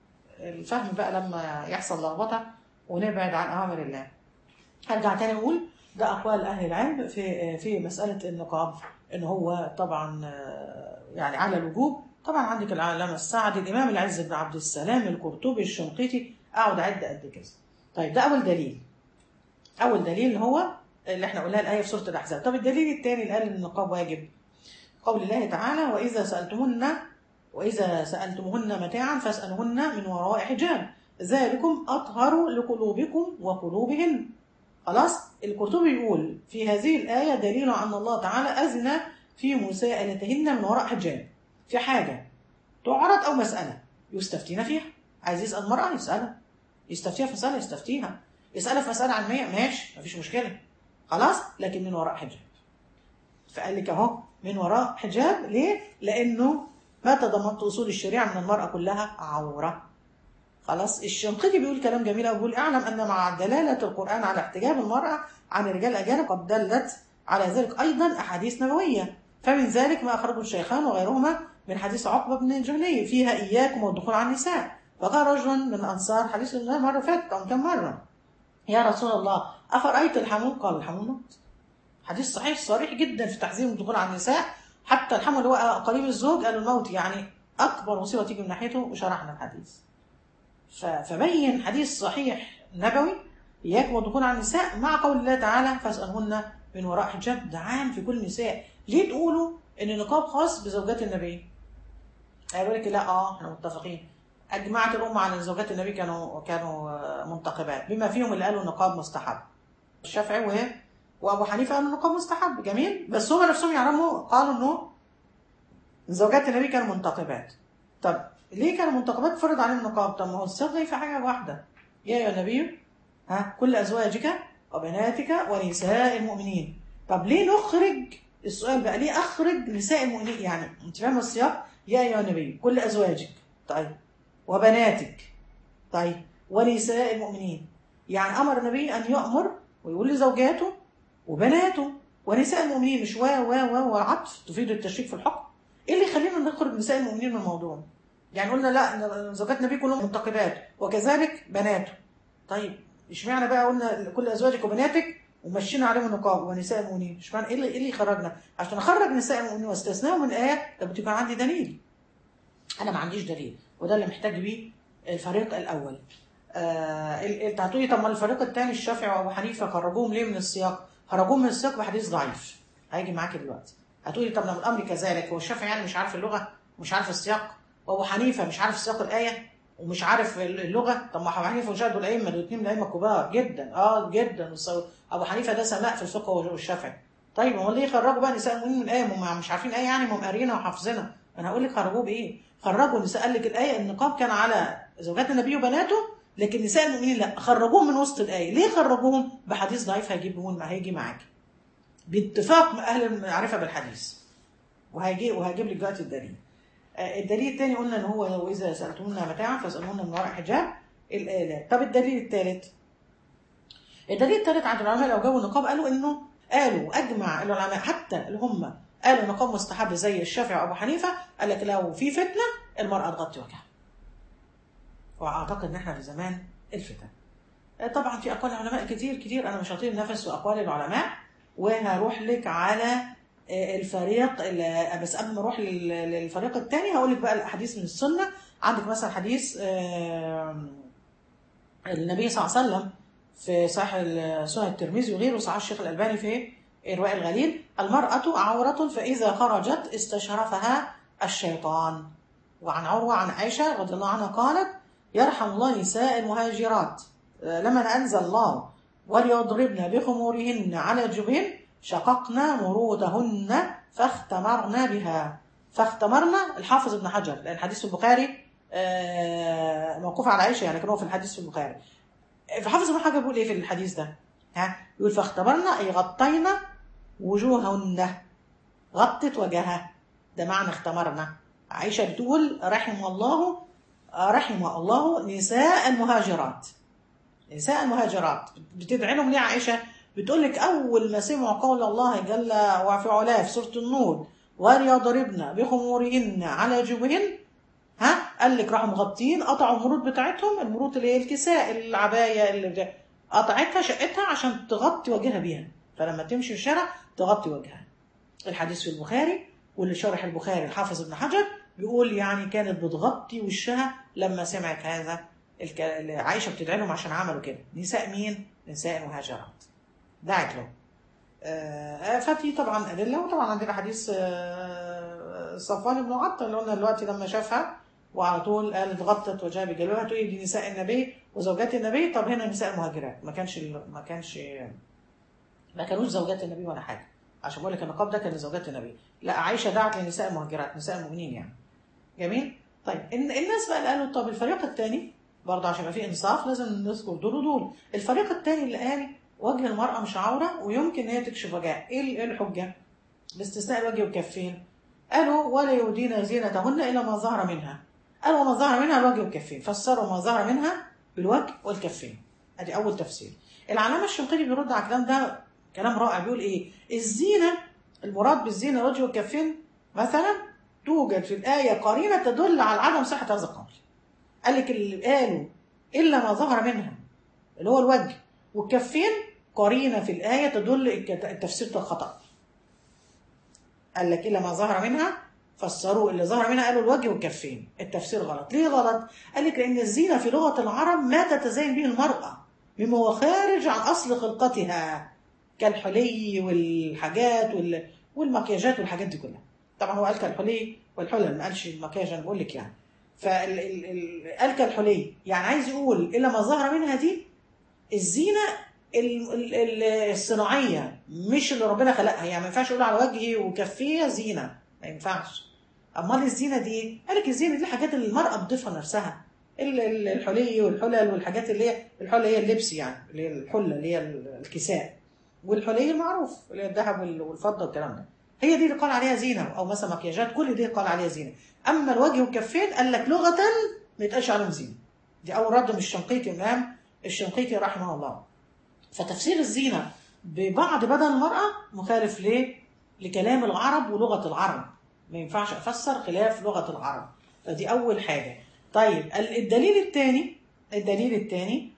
الفهم بقى لما يحصل لخبطه ونبعد عن اوامر الله ارجع تاني اقول ده اقوال اهل العلم في في مساله النقاب ان هو طبعا آه، يعني على الوجوب طبعا عندك العلامه السعدي الامام العز بن عبد السلام القرطبي الشنقيطي اقعد اعد قد كذا طيب ده اول دليل اول دليل اللي هو اللي احنا قلناها الايه في سوره الاحزاب طب الدليل الثاني اللي قال ان النقاب واجب قول الله تعالى واذا سالتمهن واذا سالتموهن متاعا فاسالوهن من وراء حجاب ذلكم اطهر لقلوبكم وقلوبهن خلاص القرطبي يقول في هذه الآية دليل أن الله تعالى أذن في مساءلتهن من وراء حجاب في حاجة تعرض أو مسألة يستفتين فيها عايز يسأل مرأة يسألها يستفتيها في مسألة يستفتيها يسألها في مسألة عن مية ماشي مفيش مشكلة خلاص لكن من وراء حجاب فقال لك أهو من وراء حجاب ليه؟ لأنه ما تضمنت أصول الشريعة من المرأة كلها عورة خلاص الشنقيطي بيقول كلام جميل قوي بيقول اعلم ان مع دلاله القران على احتجاب المراه عن الرجال الاجانب قد دلت على ذلك ايضا احاديث نبويه فمن ذلك ما اخرجه الشيخان وغيرهما من حديث عقبه بن الجهني فيها اياكم والدخول على النساء فقال رجل من الانصار حديث الله مره فاتت او كم مره يا رسول الله افرايت الحمول قال الحمول موت حديث صحيح صريح جدا في تحذير من الدخول على النساء حتى الحمل اللي هو قريب الزوج قال الموت يعني اكبر مصيبه تيجي من ناحيته وشرحنا الحديث ف- فبين حديث صحيح نبوي إياكم والدخول على النساء مع قول الله تعالى فاسألهن من وراء حجاب ده عام في كل النساء ليه تقولوا إن النقاب خاص بزوجات النبي؟ قالوا لك لا اه احنا متفقين اجمعت الامه على ان زوجات النبي كانوا كانوا منتقبات بما فيهم اللي قالوا النقاب مستحب الشافعي و وابو حنيفه قالوا النقاب مستحب جميل بس هم نفسهم يعلموا قالوا انه زوجات النبي كانوا منتقبات طب ليه كانوا منتقبات فرض عليهم النقاب طب ما هو الصيغه في حاجه واحده يا ايها النبي ها كل ازواجك وبناتك ونساء المؤمنين طب ليه نخرج السؤال بقى ليه اخرج نساء المؤمنين يعني انت فاهم السياق يا ايها النبي كل ازواجك طيب وبناتك طيب ونساء المؤمنين يعني امر النبي ان يامر ويقول لزوجاته وبناته ونساء المؤمنين مش و و و وعطف تفيد التشريك في الحكم ايه اللي يخلينا نخرج نساء المؤمنين من الموضوع يعني قلنا لا زوجات النبي كلهم منتقبات وكذلك بناته طيب اشمعنى بقى قلنا كل ازواجك وبناتك ومشينا عليهم النقاب ونساء المؤمنين اشمعنى ايه اللي ايه اللي يخرجنا عشان اخرج نساء المؤمنين واستثناهم من الايه طب يكون عندي دليل انا ما عنديش دليل وده اللي محتاج بيه الفريق الاول آه انت هتقولي طب ما الفريق الثاني الشافعي وابو حنيفه خرجوهم ليه من السياق خرجوهم من السياق بحديث ضعيف هيجي معاكي دلوقتي هتقولي طب لما الامر كذلك هو الشافعي يعني مش عارف اللغه ومش عارف السياق وابو حنيفه مش عارف سياق الايه ومش عارف اللغه طب ما ابو حنيفه وشاهد الائمه دول اثنين من الائمه الكبار جدا اه جدا ابو حنيفه ده سماء في الفقه والشافعي طيب هو ليه خرجوا بقى نساء المؤمنين من الايه هم مش عارفين ايه يعني هم قارينها وحافظينها انا هقول لك خرجوه بايه خرجوا النساء قال لك الايه النقاب كان على زوجات النبي وبناته لكن نساء المؤمنين لا خرجوهم من وسط الايه ليه خرجوهم بحديث ضعيف هيجيبون ما هيجي معاكي باتفاق اهل المعرفه بالحديث وهيجي وهجيب لك دلوقتي الدليل الدليل الثاني قلنا ان هو واذا سالتمونا متاعا فاسالونا من وراء حجاب الآلات طب الدليل الثالث الدليل الثالث عند العلماء لو جابوا النقاب قالوا انه قالوا اجمع العلماء حتى اللي هم قالوا النقاب مستحب زي الشافعي وابو حنيفه قال لك لو في فتنه المراه تغطي وجهها واعتقد ان احنا في زمان الفتن طبعا في اقوال علماء كتير كتير انا مش هطيل نفس في اقوال العلماء وهروح لك على الفريق بس قبل ما اروح للفريق الثاني هقول لك بقى الاحاديث من السنه عندك مثلا حديث النبي صلى الله عليه وسلم في صحيح سنن الترمذي وغيره صحيح الشيخ الالباني في إرواء الغليل المرأة عورة فإذا خرجت استشرفها الشيطان وعن عروة عن عائشة رضي الله عنها قالت يرحم الله نساء المهاجرات لما أنزل الله وليضربن بخمورهن على جبين شققنا مرودهن فاختمرنا بها فاختمرنا الحافظ ابن حجر لأن الحديث في البخاري موقوف على عائشة يعني كان هو في الحديث في البخاري فحافظ ابن حجر بيقول ايه في الحديث ده ها يقول فاختبرنا اي غطينا وجوههن غطت وجهها ده معنى اختمرنا عائشة بتقول رحم الله رحم الله نساء المهاجرات نساء المهاجرات بتدعي لهم ليه عائشة بتقول لك أول ما سمعوا قول الله جل وفي علاه في سورة النور وليضربن بخمورهن على جبهن ها قال لك راحوا مغطين قطعوا المرود بتاعتهم المرود اللي هي الكساء العباية اللي قطعتها شقتها عشان تغطي وجهها بيها فلما تمشي في الشارع تغطي وجهها الحديث في البخاري واللي شرح البخاري الحافظ ابن حجر بيقول يعني كانت بتغطي وشها لما سمعت هذا الك... عائشة بتدعي لهم عشان عملوا كده نساء مين؟ نساء المهاجرات دعت لهم آه ففي طبعا أدلة وطبعا عندنا حديث آه صفوان بن عطل اللي قلنا دلوقتي لما شافها وعلى طول قالت غطت وجهها بجلوها تقول دي نساء النبي وزوجات النبي طب هنا نساء المهاجرات ما كانش ما كانش ما كانوش زوجات النبي ولا حاجه عشان بقول لك النقاب ده كان لزوجات النبي لا عائشه دعت لنساء المهاجرات نساء المؤمنين يعني جميل طيب الناس بقى اللي قالوا طب الفريق الثاني برضه عشان يبقى في انصاف لازم نذكر دول ودول الفريق الثاني اللي قال وجه المراه مش عوره ويمكن ان هي تكشف وجهها ايه الحجه باستثناء الوجه والكفين قالوا ولا يودين زينتهن الا ما ظهر منها قالوا ما ظهر منها الوجه والكفين فسروا ما ظهر منها بالوجه والكفين ادي اول تفسير العلامه الشنقيطي بيرد على الكلام ده كلام رائع بيقول ايه الزينه المراد بالزينه الوجه والكفين مثلا توجد في الايه قرينه تدل على عدم صحه هذا القول قال لك اللي قالوا الا ما ظهر منها اللي هو الوجه والكفين قرينه في الايه تدل التفسير ده خطا قال لك الا ما ظهر منها فسروا اللي ظهر منها قالوا الوجه والكفين التفسير غلط ليه غلط قال لك لان الزينه في لغه العرب ما تتزين به المراه مما هو خارج عن اصل خلقتها كالحلي والحاجات والمكياجات والحاجات دي كلها طبعا هو قال كالحلي والحلل ما قالش المكياج انا بقول لك يعني فقال كالحلي يعني عايز يقول الا ما ظهر منها دي الزينه ال- ال- ال- الصناعيه مش اللي ربنا خلقها يعني ما ينفعش يقول على وجهي وكفيه زينه ما ينفعش امال الزينه دي ايه؟ قال لك الزينه دي الحاجات اللي المراه بتضيفها لنفسها ال- ال- الحلي والحلل والحاجات اللي هي الحله هي اللبس يعني اللي هي الحله اللي هي الكساء والحلي المعروف اللي هي الذهب وال- والفضه والكلام ده هي دي اللي قال عليها زينه او مثلا مكياجات كل دي قال عليها زينه اما الوجه والكفين قال لك لغه ما يتقالش عليهم زينه دي اول رد من الشنقيطي الامام الشنقيطي رحمه الله فتفسير الزينه ببعض بدن المراه مخالف ليه؟ لكلام العرب ولغه العرب ما ينفعش افسر خلاف لغه العرب فدي اول حاجه طيب ال- الدليل الثاني الدليل الثاني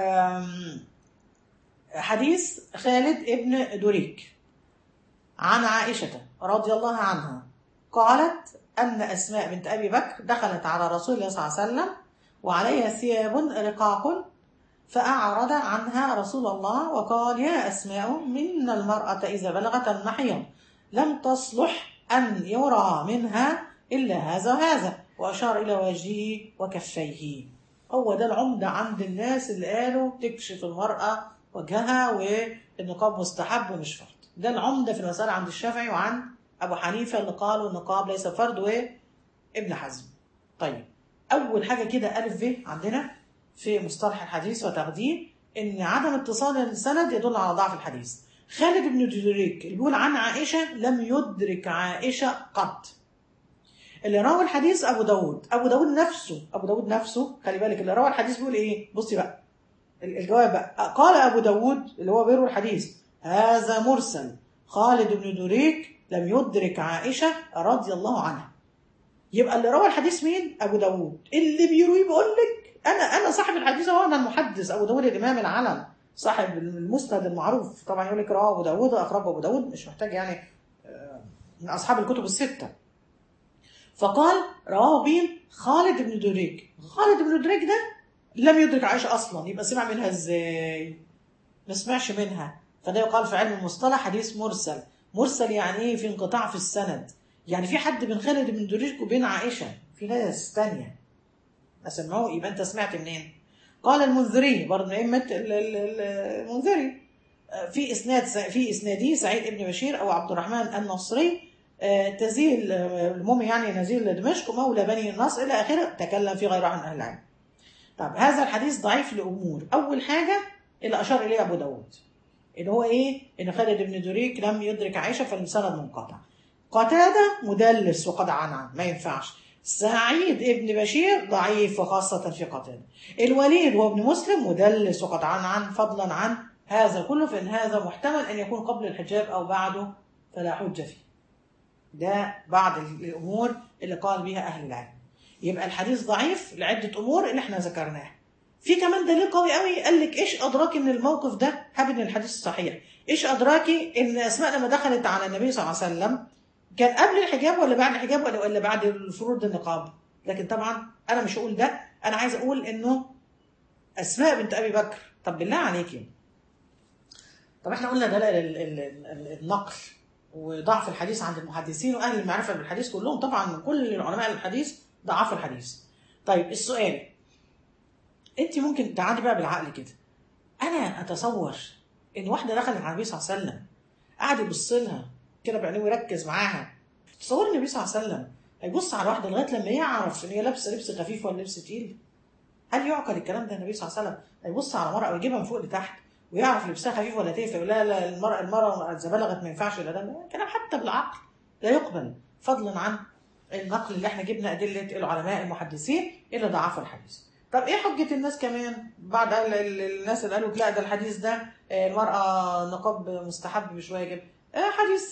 حديث خالد ابن دريك عن عائشة رضي الله عنها قالت أن أسماء بنت أبي بكر دخلت على رسول الله صلى الله عليه وسلم وعليها ثياب رقاق فأعرض عنها رسول الله وقال يا أسماء من المرأة إذا بلغت المحيض لم تصلح أن يرى منها إلا هذا وهذا وأشار إلى وجهه وكفيه هو ده العمدة عند الناس اللي قالوا تكشف المرأة وجهها والنقاب مستحب ومش فرض ده العمدة في المسألة عند الشافعي وعن أبو حنيفة اللي قالوا النقاب ليس فرض وابن حزم طيب أول حاجة كده ألف ب عندنا في مصطلح الحديث وتقديم إن عدم اتصال السند يدل على ضعف الحديث خالد بن دريك اللي بيقول عن عائشة لم يدرك عائشة قط اللي روى الحديث أبو داود أبو داود نفسه أبو داود نفسه خلي بالك اللي روى الحديث بيقول إيه بصي بقى الجواب بقى قال أبو داود اللي هو بيروي الحديث هذا مرسل خالد بن دريك لم يدرك عائشة رضي الله عنها يبقى اللي روى الحديث مين أبو داود اللي بيروي بيقول لك أنا أنا صاحب الحديث هو أنا المحدث أبو داود الإمام العلم صاحب المسند المعروف طبعا يقول لك رواه أبو داود أخرجه أبو داود مش محتاج يعني من أصحاب الكتب الستة فقال رواه مين خالد بن دريك خالد بن دريك ده لم يدرك عائشة أصلا يبقى سمع منها إزاي ما سمعش منها فده يقال في علم المصطلح حديث مرسل مرسل يعني ايه في انقطاع في السند يعني في حد بين خالد بن دريك وبين عائشة في ناس تانية سمعوه يبقى انت سمعت منين قال المنذري برضه من ائمه المنذري في اسناد في اسنادي سعيد بن بشير او عبد الرحمن النصري تزيل المهم يعني نزيل دمشق مولى بني النصر الى اخره تكلم في غيره عن اهل العلم طب هذا الحديث ضعيف لامور اول حاجه اللي اشار اليه ابو داود ان هو ايه ان خالد بن دريك لم يدرك عائشه فالسند منقطع قتاده مدلس وقد عنعن ما ينفعش سعيد ابن بشير ضعيف وخاصة في قتاده الوليد وابن مسلم مدلس وقد عنعن فضلا عن هذا كله فإن هذا محتمل أن يكون قبل الحجاب أو بعده فلا حجة فيه ده بعض الأمور اللي قال بها أهل العلم يبقى الحديث ضعيف لعدة أمور اللي احنا ذكرناها في كمان دليل قوي قوي قال لك ايش ادراكي ان الموقف ده هاب ان الحديث صحيح ايش ادراكي ان اسماء لما دخلت على النبي صلى الله عليه وسلم كان قبل الحجاب ولا بعد الحجاب ولا ولا بعد الفروض النقاب لكن طبعا انا مش هقول ده انا عايز اقول انه اسماء بنت ابي بكر طب بالله عليكي طب احنا قلنا دلائل النقل وضعف الحديث عند المحدثين واهل المعرفه بالحديث كلهم طبعا كل علماء الحديث ضعفوا الحديث طيب السؤال انت ممكن تعالي بقى بالعقل كده انا اتصور ان واحده دخلت على النبي صلى الله عليه وسلم قعد يبص لها كده بعينيه ويركز معاها تصور النبي صلى الله عليه وسلم هيبص على واحده لغايه لما يعرف ان هي لابسه لبس خفيف ولا لبس تقيل هل يعقل الكلام ده النبي صلى الله عليه وسلم هيبص على مرأة ويجيبها من فوق لتحت ويعرف لبسها خفيف ولا تقيل فيقول لا لا المرأة المرأة إذا بلغت ما ينفعش ولا ده كلام حتى بالعقل لا يقبل فضلا عن النقل اللي احنا جبنا أدلة العلماء المحدثين اللي ضعفوا الحديث طب ايه حجة الناس كمان بعد الناس اللي قالوا لا ده الحديث ده المرأة نقاب مستحب مش واجب حديث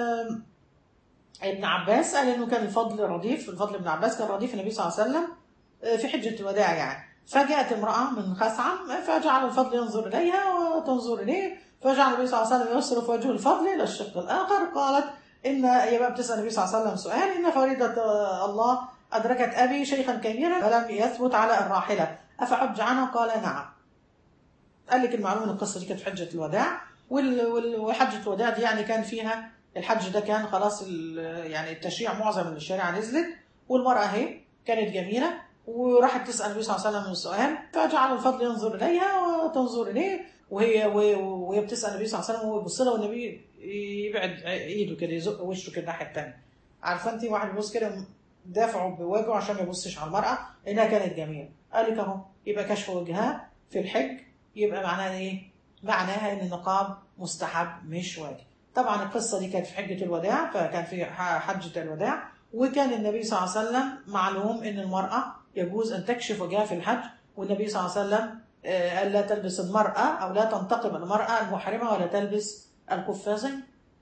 ابن عباس قال انه كان الفضل رديف الفضل ابن عباس كان رديف النبي صلى الله عليه وسلم في حجة الوداع يعني فجاءت امرأة من خثعم فجعل الفضل ينظر إليها وتنظر إليه فجعل النبي صلى الله عليه وسلم يصرف وجه الفضل إلى الشق الآخر قالت إن يبقى بتسأل النبي صلى الله عليه وسلم سؤال إن فريدة الله أدركت أبي شيخا كبيرا فلم يثبت على الراحلة أفحج عنه قال نعم قال لك المعلومة القصة دي كانت في حجة الوداع وحجة الوداع دي يعني كان فيها الحج ده كان خلاص يعني التشريع معظم من الشريعة نزلت والمرأة اهي كانت جميله وراحت تسال النبي صلى الله عليه وسلم السؤال فجعل الفضل ينظر اليها وتنظر اليه وهي وهي بتسال النبي صلى الله عليه وسلم وهو يبص لها والنبي يبعد ايده كده يزق وشه كده الناحيه الثانيه عارفه انت واحد يبص كده دافعه بوجهه عشان ما يبصش على المراه لانها كانت جميله قال لك اهو يبقى كشف وجهها في الحج يبقى معناها ايه؟ معناها ان النقاب مستحب مش واجب طبعا القصه دي كانت في حجه الوداع فكان في حجه الوداع وكان النبي صلى الله عليه وسلم معلوم ان المراه يجوز ان تكشف وجهها في الحج والنبي صلى الله عليه وسلم قال لا تلبس المراه او لا تنتقب المراه المحرمه ولا تلبس القفازين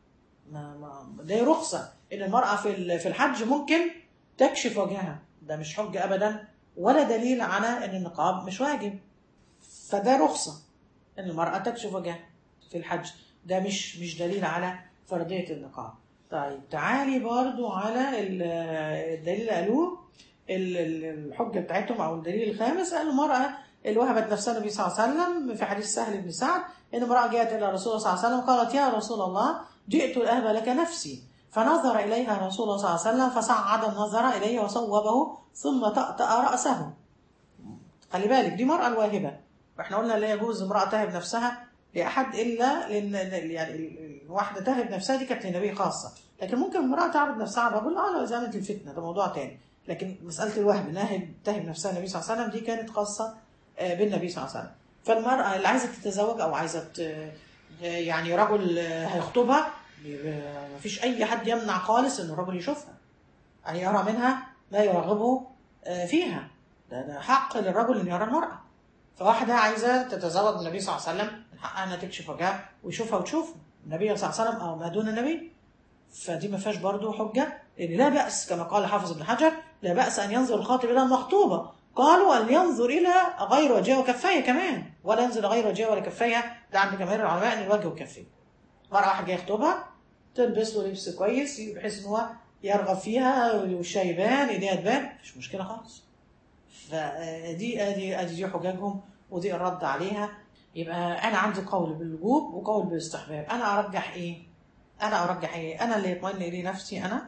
ما ما دي رخصه ان المراه في في الحج ممكن تكشف وجهها ده مش حجه ابدا ولا دليل على ان النقاب مش واجب فده رخصه ان المراه تكشف وجهها في الحج ده مش مش دليل على فرضيه النقاب طيب تعالي برضو على الدليل اللي قالوه الحجه بتاعتهم او الدليل الخامس قال المراه اللي وهبت نفسها النبي صلى الله عليه وسلم في حديث سهل بن سعد ان امراه جاءت الى رسول الله صلى الله عليه وسلم قالت يا رسول الله جئت لاهب لك نفسي فنظر اليها رسول الله صلى الله عليه وسلم فصعد النظر اليه وصوبه ثم طأطأ راسه خلي بالك دي مرأة الواهبة واحنا قلنا لا يجوز امرأة تهب نفسها لأحد إلا لأن يعني الواحدة تهب نفسها دي كانت للنبي خاصة لكن ممكن امرأة تعرض نفسها على الرجل اه لو إزالة الفتنة ده موضوع تاني لكن مسألة الوهب انها تهب نفسها النبي صلى الله عليه وسلم دي كانت خاصة بالنبي صلى الله عليه وسلم فالمرأة اللي عايزة تتزوج أو عايزة يعني رجل هيخطبها مفيش أي حد يمنع خالص إن الرجل يشوفها أن يرى منها ما يرغبه فيها ده, ده حق للرجل إن يرى المرأة فواحدة عايزة تتزوج النبي صلى الله عليه وسلم من حقها إنها تكشف وجهها ويشوفها وتشوفه النبي صلى الله عليه وسلم أو ما دون النبي فدي ما فيهاش برضه حجة لأن لا بأس كما قال حافظ ابن حجر لا بأس أن ينظر الخاطب إلى المخطوبة قالوا أن ينظر إلى غير وجهه وكفيه كمان ولا ينظر غير وجهه ولا كفيه ده عند جماهير العلماء أن الوجه وكفيه مرة واحد جاي يخطبها تلبس له لبس كويس بحيث إن هو يرغب فيها وشها يبان ايديها تبان مش مشكلة خالص فدي ادي ادي دي حججهم ودي الرد عليها يبقى انا عندي قول بالوجوب وقول بالاستحباب انا ارجح ايه انا ارجح ايه انا اللي يطمئن اليه نفسي انا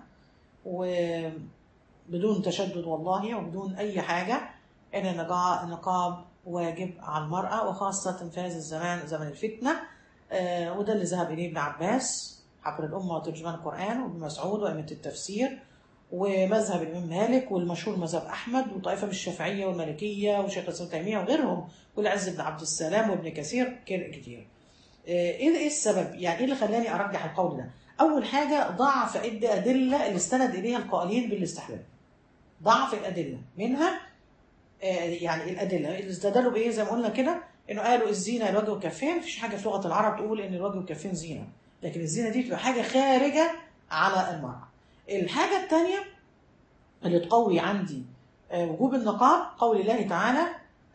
وبدون تشدد والله وبدون اي حاجه ان النقاب واجب على المراه وخاصه في هذا الزمان زمن الفتنه آه وده اللي ذهب اليه ابن عباس حبر الامه وترجمان القران وابن مسعود وائمه التفسير ومذهب الامام مالك والمشهور مذهب احمد وطائفه من الشافعيه والمالكيه وشيخ الاسلام تيميه وغيرهم والعز بن عبد السلام وابن كثير كتير. ايه السبب؟ يعني ايه اللي خلاني ارجح القول ده؟ اول حاجه ضعف الادله اللي استند اليها القائلين بالاستحباب. ضعف الادله منها يعني الادله اللي استدلوا بايه زي ما قلنا كده انه قالوا الزينه الوجه والكفين مفيش حاجه في لغه العرب تقول ان الوجه والكفين زينه لكن الزينه دي بتبقى حاجه خارجه على المراه. الحاجة الثانية اللي تقوي عندي وجوب النقاب قول الله تعالى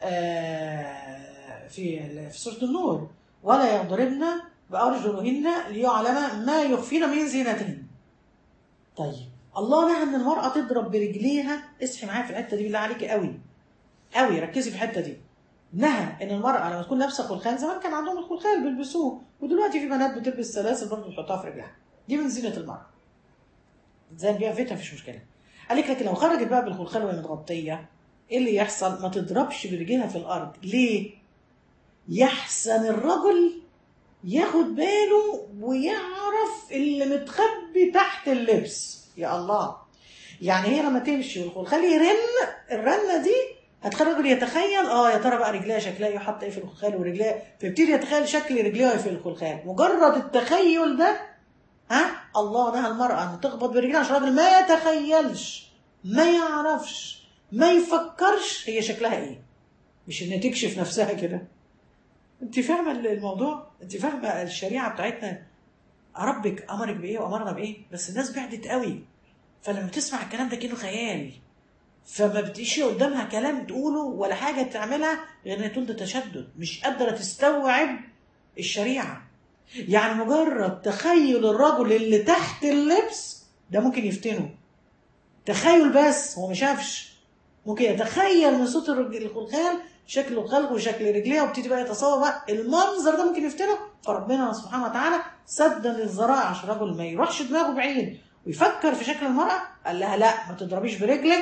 في في سورة النور ولا يضربن بأرجلهن ليعلم ما يخفين من زينتهن. طيب الله نهى ان المرأة تضرب برجليها اصحي معايا في الحتة دي بالله عليكي قوي قوي ركزي في الحتة دي. نهى ان المرأة لما تكون لابسة خلخال زمان كان عندهم الخلخال بيلبسوه ودلوقتي في بنات بتلبس سلاسل برضه بتحطها في رجلها. دي من زينة المرأة. زي بيها فيتها مفيش مشكله قال لك لكن لو خرجت بقى بالخلخال وهي متغطيه ايه اللي يحصل ما تضربش برجلها في الارض ليه يحسن الرجل ياخد باله ويعرف اللي متخبي تحت اللبس يا الله يعني هي لما تمشي والخلخال يرن الرنه دي هتخلي الراجل يتخيل اه يا ترى بقى رجليها شكلها ايه حاطه ايه في الخلخال ورجليها فيبتدي يتخيل شكل رجليها في الخلخال مجرد التخيل ده ها الله نهى المرأة أن تخبط برجلها عشان الراجل ما يتخيلش ما يعرفش ما يفكرش هي شكلها إيه مش إن تكشف نفسها كده أنت فاهمة الموضوع أنت فاهمة الشريعة بتاعتنا ربك أمرك بإيه وأمرنا بإيه بس الناس بعدت قوي فلما تسمع الكلام ده كأنه خيال فما بتقيش قدامها كلام تقوله ولا حاجة تعملها غير إنها تقول ده تشدد مش قادرة تستوعب الشريعة يعني مجرد تخيل الرجل اللي تحت اللبس ده ممكن يفتنه تخيل بس هو ما شافش ممكن يتخيل من صوت الخلخال شكل الخلق وشكل رجليها وابتدي بقى يتصور بقى المنظر ده ممكن يفتنه فربنا سبحانه وتعالى سد للذراع عشان الرجل ما يروحش دماغه بعيد ويفكر في شكل المرأة قال لها لا ما تضربيش برجلك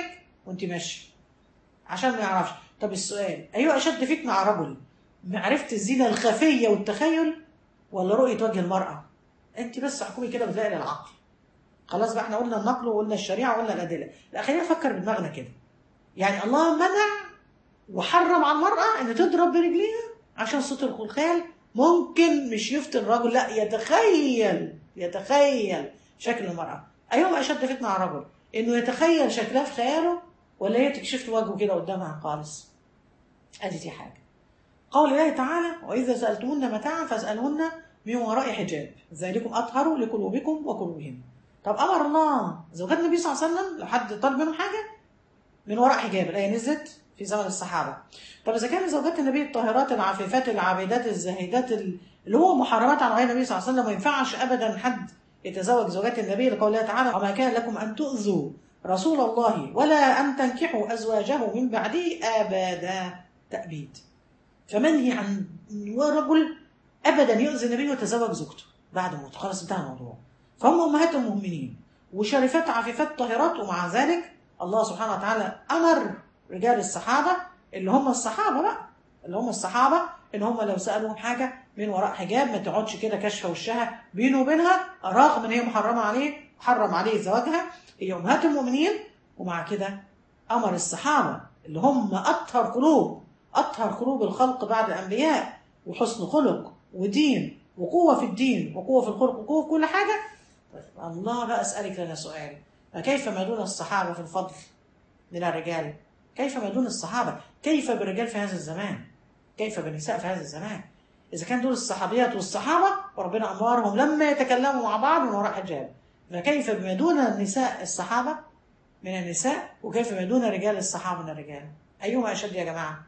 وانت ماشي عشان ما يعرفش طب السؤال ايوه اشد فتنه على رجل معرفه الزينه الخفيه والتخيل ولا رؤيه وجه المراه انت بس احكمي كده بتلاقي العقل خلاص بقى احنا قلنا النقل وقلنا الشريعه وقلنا الادله لا خلينا نفكر بدماغنا كده يعني الله منع وحرم على المراه ان تضرب برجليها عشان صوت الخلخال ممكن مش يفتن الرجل لا يتخيل يتخيل شكل المراه ايهما اشد فتنه على الرجل انه يتخيل شكلها في خياله ولا هي تكشف له وجهه كده قدامها خالص ادي دي حاجه قول الله تعالى واذا سالتمون متاعا فاسالهن من وراء حجاب ذلكم اطهر لقلوبكم وقلوبهم طب امر الله زوجات النبي صلى الله عليه وسلم لو حد طلب منهم حاجه من وراء حجاب الايه نزلت في زمن الصحابه طب اذا كان زوجات النبي الطاهرات العفيفات العابدات الزاهدات اللي هو محرمات على غير النبي صلى الله عليه وسلم ما ينفعش ابدا حد يتزوج زوجات النبي لقول الله تعالى وما كان لكم ان تؤذوا رسول الله ولا ان تنكحوا ازواجه من بعده ابدا تأبيد فمنهي عن رجل ابدا يؤذي النبي ويتزوج زوجته بعد موته خلاص انتهى الموضوع فهم امهات المؤمنين وشريفات عفيفات طاهرات ومع ذلك الله سبحانه وتعالى امر رجال الصحابه اللي هم الصحابه بقى اللي هم الصحابه ان هم لو سالوهم حاجه من وراء حجاب ما تقعدش كده كشفه وشها بينه وبينها رغم ان هي محرمه عليه حرم عليه زواجها هي امهات المؤمنين ومع كده امر الصحابه اللي هم اطهر قلوب اطهر قلوب الخلق بعد الانبياء وحسن خلق ودين وقوه في الدين وقوه في الخلق وقوه في كل حاجه الله بقى اسالك لنا سؤال فكيف ما دون الصحابه في الفضل من الرجال كيف ما دون الصحابه كيف بالرجال في هذا الزمان كيف بالنساء في هذا الزمان إذا كان دول الصحابيات والصحابة وربنا أمرهم لما يتكلموا مع بعض من وراء حجاب فكيف بما دون النساء الصحابة من النساء وكيف بما دون رجال الصحابة من الرجال أيهما أشد يا جماعة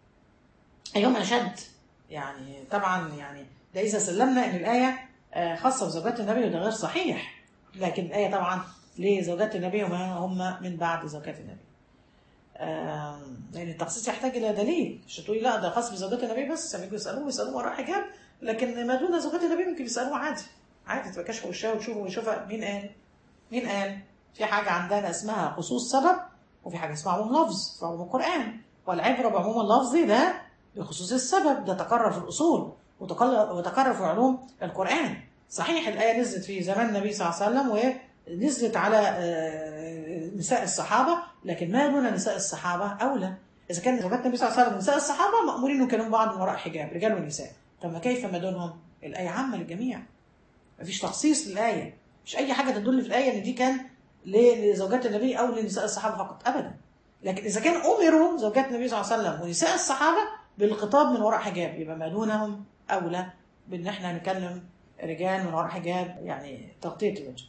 أيهما أشد يعني طبعا يعني ده إذا سلمنا أن الآية خاصة بزوجات النبي وده غير صحيح لكن الآية طبعا لزوجات النبي هم من بعد زوجات النبي يعني التخصيص يحتاج الى دليل مش تقولي لا ده خاص بزوجات النبي بس لما يجوا يسالوه يسالوه وراء حجاب لكن ما دون زوجات النبي ممكن يسالوه عادي عادي تبقى كشف وشها وتشوفه ويشوفها مين قال مين قال في حاجه عندنا اسمها خصوص سبب وفي حاجه اسمها عموم لفظ في عموم القران والعبره بعموم اللفظ ده بخصوص السبب ده تكرر في الاصول وتكرر في علوم القران صحيح الايه نزلت في زمان النبي صلى الله عليه وسلم ونزلت على نساء الصحابة لكن ما دون نساء الصحابة أولى إذا كان زوجات النبي صلى الله عليه وسلم ونساء الصحابة مأمورين يكلموا بعض من وراء حجاب رجال ونساء طب ما كيف ما دونهم الآية عامة للجميع مفيش تخصيص للآية مش أي حاجة تدل في الآية إن دي كان لزوجات النبي أو لنساء الصحابة فقط أبدا لكن إذا كان أمروا زوجات النبي صلى الله عليه وسلم ونساء الصحابة بالخطاب من وراء حجاب يبقى ما دونهم أولى بإن إحنا نكلم رجال من وراء حجاب يعني تغطية الوجه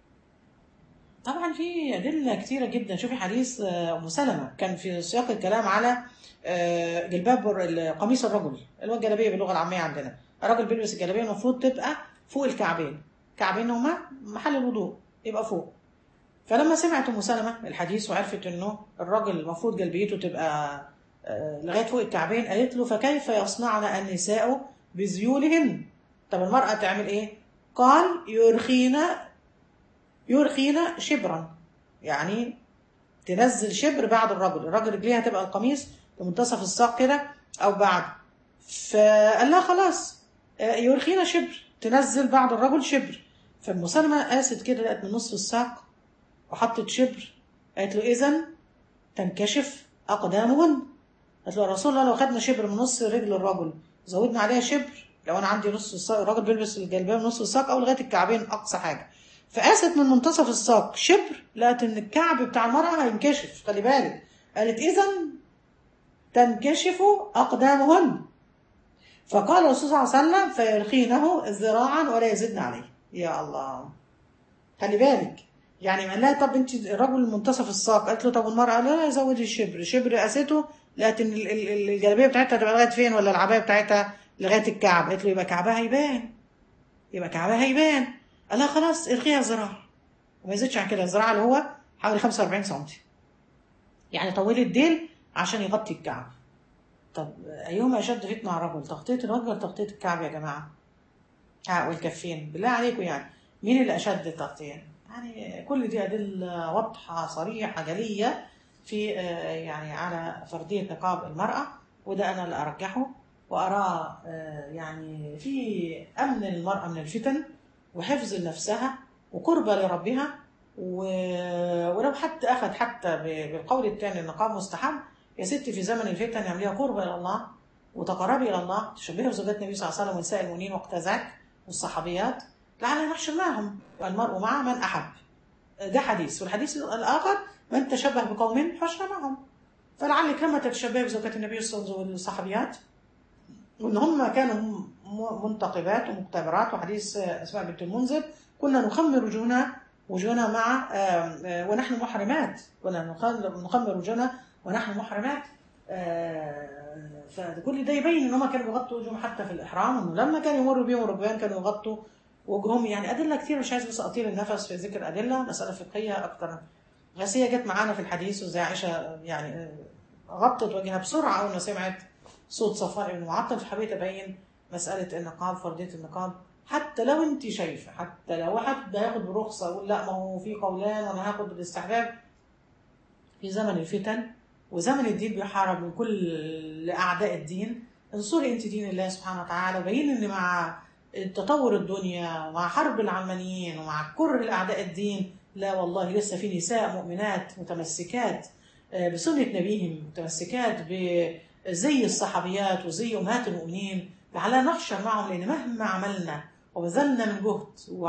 طبعا في أدلة كتيرة جدا شوفي حديث أم سلمة كان في سياق الكلام على جلباب قميص الرجل اللي هو الجلابية باللغة العامية عندنا الراجل بيلبس الجلابية المفروض تبقى فوق الكعبين كعبين هما محل الوضوء يبقى فوق فلما سمعت أم سلمة الحديث وعرفت إنه الراجل المفروض جلبيته تبقى لغاية فوق الكعبين قالت له فكيف يصنعن النساء بذيولهن طب المرأة تعمل إيه؟ قال يرخين يرخين شبرا يعني تنزل شبر بعد الرجل الرجل رجليها تبقى القميص لمنتصف الساق كده او بعد فقال لها خلاص يرخين شبر تنزل بعد الرجل شبر فالمسلمة قاست كده لقت من نصف الساق وحطت شبر قالت له اذا تنكشف اقدامهن قالت له يا رسول الله لو خدنا شبر من نص رجل الرجل زودنا عليها شبر لو انا عندي نص الساق الراجل بيلبس الجلبيه من نص الساق او لغايه الكعبين اقصى حاجه فقاست من منتصف الساق شبر لقت ان الكعب بتاع المرأة هينكشف خلي بالك قالت اذا تنكشف اقدامهن فقال الرسول صلى الله عليه وسلم فيرخينه ذراعا ولا يزدن عليه يا الله خلي بالك يعني قال لها طب انت الرجل منتصف الساق قالت له طب المرأة لا زودي الشبر شبر قاسته لقت ان الجلابيه بتاعتها تبقى لغايه فين ولا العبايه بتاعتها لغايه الكعب قالت له يبقى كعبها هيبان يبقى كعبها هيبان قال لها خلاص ارخيها ذراع وما يزيدش عن كده الذراع اللي هو حوالي 45 سم يعني طولي الديل عشان يغطي الكعب طب ايهما اشد فتنه على الرجل تغطيه الوجه ولا تغطيه الكعب يا جماعه ها والكفين بالله عليكم يعني مين اللي اشد التغطيه يعني كل دي ادله واضحه صريحه جليه في آه، يعني على فرضيه نقاب المراه وده انا اللي ارجحه واراه آه، يعني في امن المراه من الفتن وحفظ لنفسها وقربة لربها و- ولو حتى اخذ حتى ب- بالقول الثاني النقاب مستحب يا ستي في زمن الفتن اعمليها قربة الى الله وتقربي الى الله تشبهي بزوجات النبي صلى الله عليه وسلم ونساء المؤمنين وقت ذاك والصحابيات لعلنا نحشر معهم المرء مع من احب ده حديث والحديث الاخر من تشبه بقوم حشر معهم فلعلك لما تتشبه بزوجات النبي صلى الله عليه وسلم والصحابيات وان هم كانوا م- منتقبات ومختبرات وحديث اسماء بنت المنذر كنا نخمر وجوهنا وجوهنا مع آم، آه، ونحن محرمات كنا نخل- نخمر وجوهنا ونحن محرمات آه، فكل ده يبين ان هم كانوا بيغطوا وجوههم حتى في الاحرام انه لما كانوا يمروا بيهم الركبان كانوا يغطوا وجوههم يعني ادله كتير مش عايز بس اطيل النفس في ذكر ادله مساله فقهيه اكتر بس هي جت معانا في الحديث وزي عائشه يعني آه، غطت وجهها بسرعه اول ما سمعت صوت صفاء بن معطل فحبيت ابين مساله النقاب فرضيه النقاب حتى لو انت شايفه حتى لو حد هياخد برخصه يقول لا ما هو في قولان وانا هاخد بالاستحباب في زمن الفتن وزمن الدين بيحارب من كل اعداء الدين انصري انت دين الله سبحانه وتعالى وبين ان مع تطور الدنيا ومع حرب العلمانيين ومع كره الاعداء الدين لا والله لسه في نساء مؤمنات متمسكات آه، بسنه نبيهم متمسكات بزي الصحابيات وزي امهات المؤمنين لعلنا نحشر معهم لان مهما عملنا وبذلنا من جهد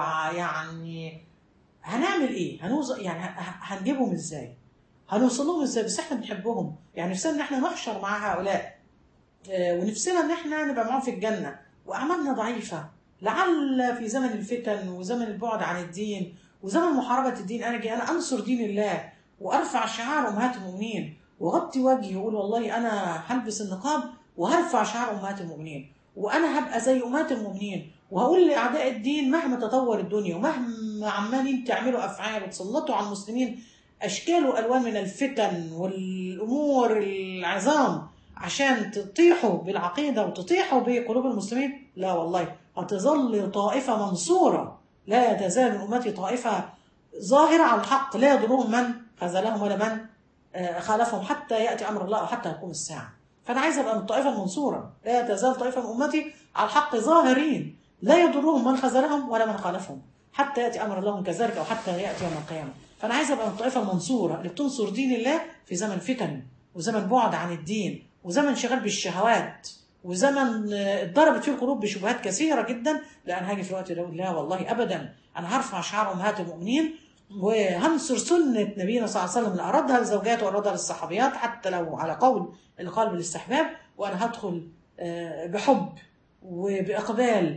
ويعني هنعمل ايه؟ هنوصل يعني ه- ه- هنجيبهم ازاي؟ هنوصل لهم ازاي؟ بس احنا بنحبهم يعني نفسنا ان احنا نحشر مع هؤلاء آه، ونفسنا ان احنا نبقى معاهم في الجنه واعمالنا ضعيفه لعل في زمن الفتن وزمن البعد عن الدين وزمن محاربه الدين انا جاي انا انصر دين الله وارفع شعار امهات المؤمنين واغطي وجهي واقول والله انا هلبس النقاب وهرفع شعار امهات المؤمنين وانا هبقى زي امهات المؤمنين وهقول لاعداء الدين مهما تطور الدنيا ومهما عمالين تعملوا افعال وتسلطوا على المسلمين اشكال والوان من الفتن والامور العظام عشان تطيحوا بالعقيده وتطيحوا بقلوب المسلمين لا والله هتظل طائفه منصوره لا تزال من امتي طائفه ظاهره على الحق لا يضرهم من خذلهم ولا من آه، خالفهم حتى ياتي امر الله او حتى تقوم الساعه فانا عايز ابقى من الطائفه المنصوره لا تزال طائفه من امتي على الحق ظاهرين لا يضرهم من خذلهم ولا من خالفهم حتى ياتي امر الله كذلك او حتى ياتي يوم القيامه فانا عايز ابقى من الطائفه المنصوره اللي بتنصر دين الله في زمن فتن وزمن بعد عن الدين وزمن شغال بالشهوات وزمن آه، اتضربت فيه القلوب بشبهات كثيره جدا لان هاجي في الوقت ده أقول لا والله ابدا انا هرفع شعار امهات المؤمنين وهنصر سنة نبينا صلى الله عليه وسلم اللي أرادها لزوجاته وأرادها للصحابيات حتى لو على قول اللي قال بالاستحباب وأنا هدخل آه، بحب وبإقبال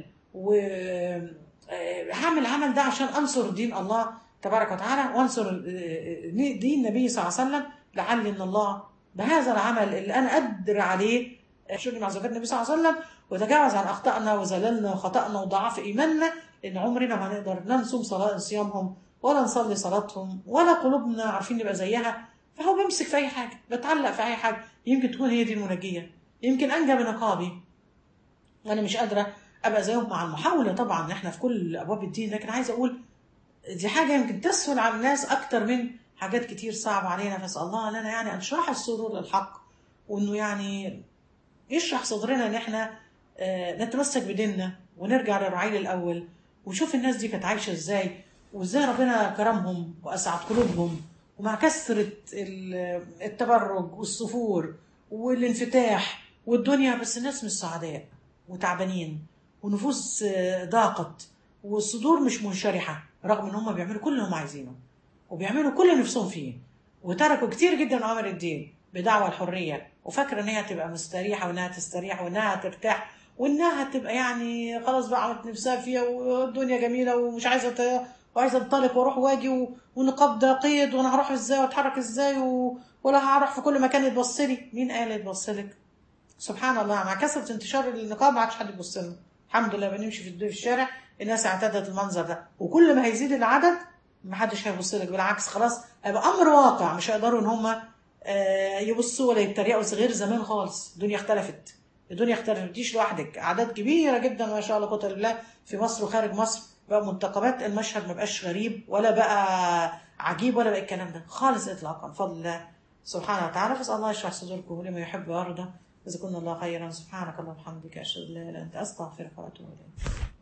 وهعمل العمل ده عشان أنصر دين الله تبارك وتعالى وأنصر آه، دين النبي صلى الله عليه وسلم لعل إن الله بهذا العمل اللي أنا أقدر عليه شغل مع زوجات النبي صلى الله عليه وسلم وتجاوز عن أخطائنا وزللنا وخطأنا وضعف إيماننا إن عمرنا ما نقدر لا نصوم صلاة صيامهم ولا نصلي صلاتهم ولا قلوبنا عارفين نبقى زيها فهو بمسك في اي حاجه بتعلق في اي حاجه يمكن تكون هي دي المنجيه يمكن انجى بنقابي وانا مش قادره ابقى زيهم مع المحاوله طبعا احنا في كل ابواب الدين لكن عايزه اقول دي حاجه يمكن تسهل على الناس اكتر من حاجات كتير صعبه علينا فاسال الله لنا يعني ان شرح الصدور للحق وانه يعني يشرح صدرنا ان احنا آه، نتمسك بديننا ونرجع للرعيل الاول ونشوف الناس دي كانت عايشه ازاي وازاي ربنا كرمهم واسعد قلوبهم ومع كثره ال- التبرج والسفور والانفتاح والدنيا بس الناس مش سعداء وتعبانين ونفوس آه، ضاقت والصدور مش منشرحه رغم ان هم بيعملوا كل اللي هم عايزينه وبيعملوا كل اللي نفسهم فيه وتركوا كتير جدا من اوامر الدين بدعوى الحريه وفاكره ان هي تبقى مستريحه وانها تستريح وانها ترتاح وانها تبقى يعني خلاص بقى عملت نفسها فيها والدنيا جميله ومش عايزه ت- وعايزه انطلق واروح واجي و- والنقاب ده قيد وانا هروح ازاي واتحرك ازاي و... ولا هروح في كل مكان يتبص لي مين قال يتبص لك سبحان الله مع كثره انتشار النقاب ما عادش حد يبص لنا الحمد لله بنمشي في في الشارع الناس اعتادت المنظر ده وكل ما هيزيد العدد ما حدش هيبص لك بالعكس خلاص هيبقى امر واقع مش هيقدروا ان هم يبصوا ولا يتريقوا غير زمان خالص الدنيا اختلفت الدنيا اختلفت مديش لوحدك اعداد كبيره جدا ما شاء الله قوه الا بالله في مصر وخارج مصر بقى منتقبات المشهد ما بقاش غريب ولا بقى عجيب ولا بقى الكلام ده خالص اطلاقا بفضل الله سبحانه وتعالى فاسال الله يشرح صدوركم لما يحب ويرضى جزاكم الله خيرا سبحانك اللهم وبحمدك اشهد ان لا اله الا انت استغفرك واتوب اليك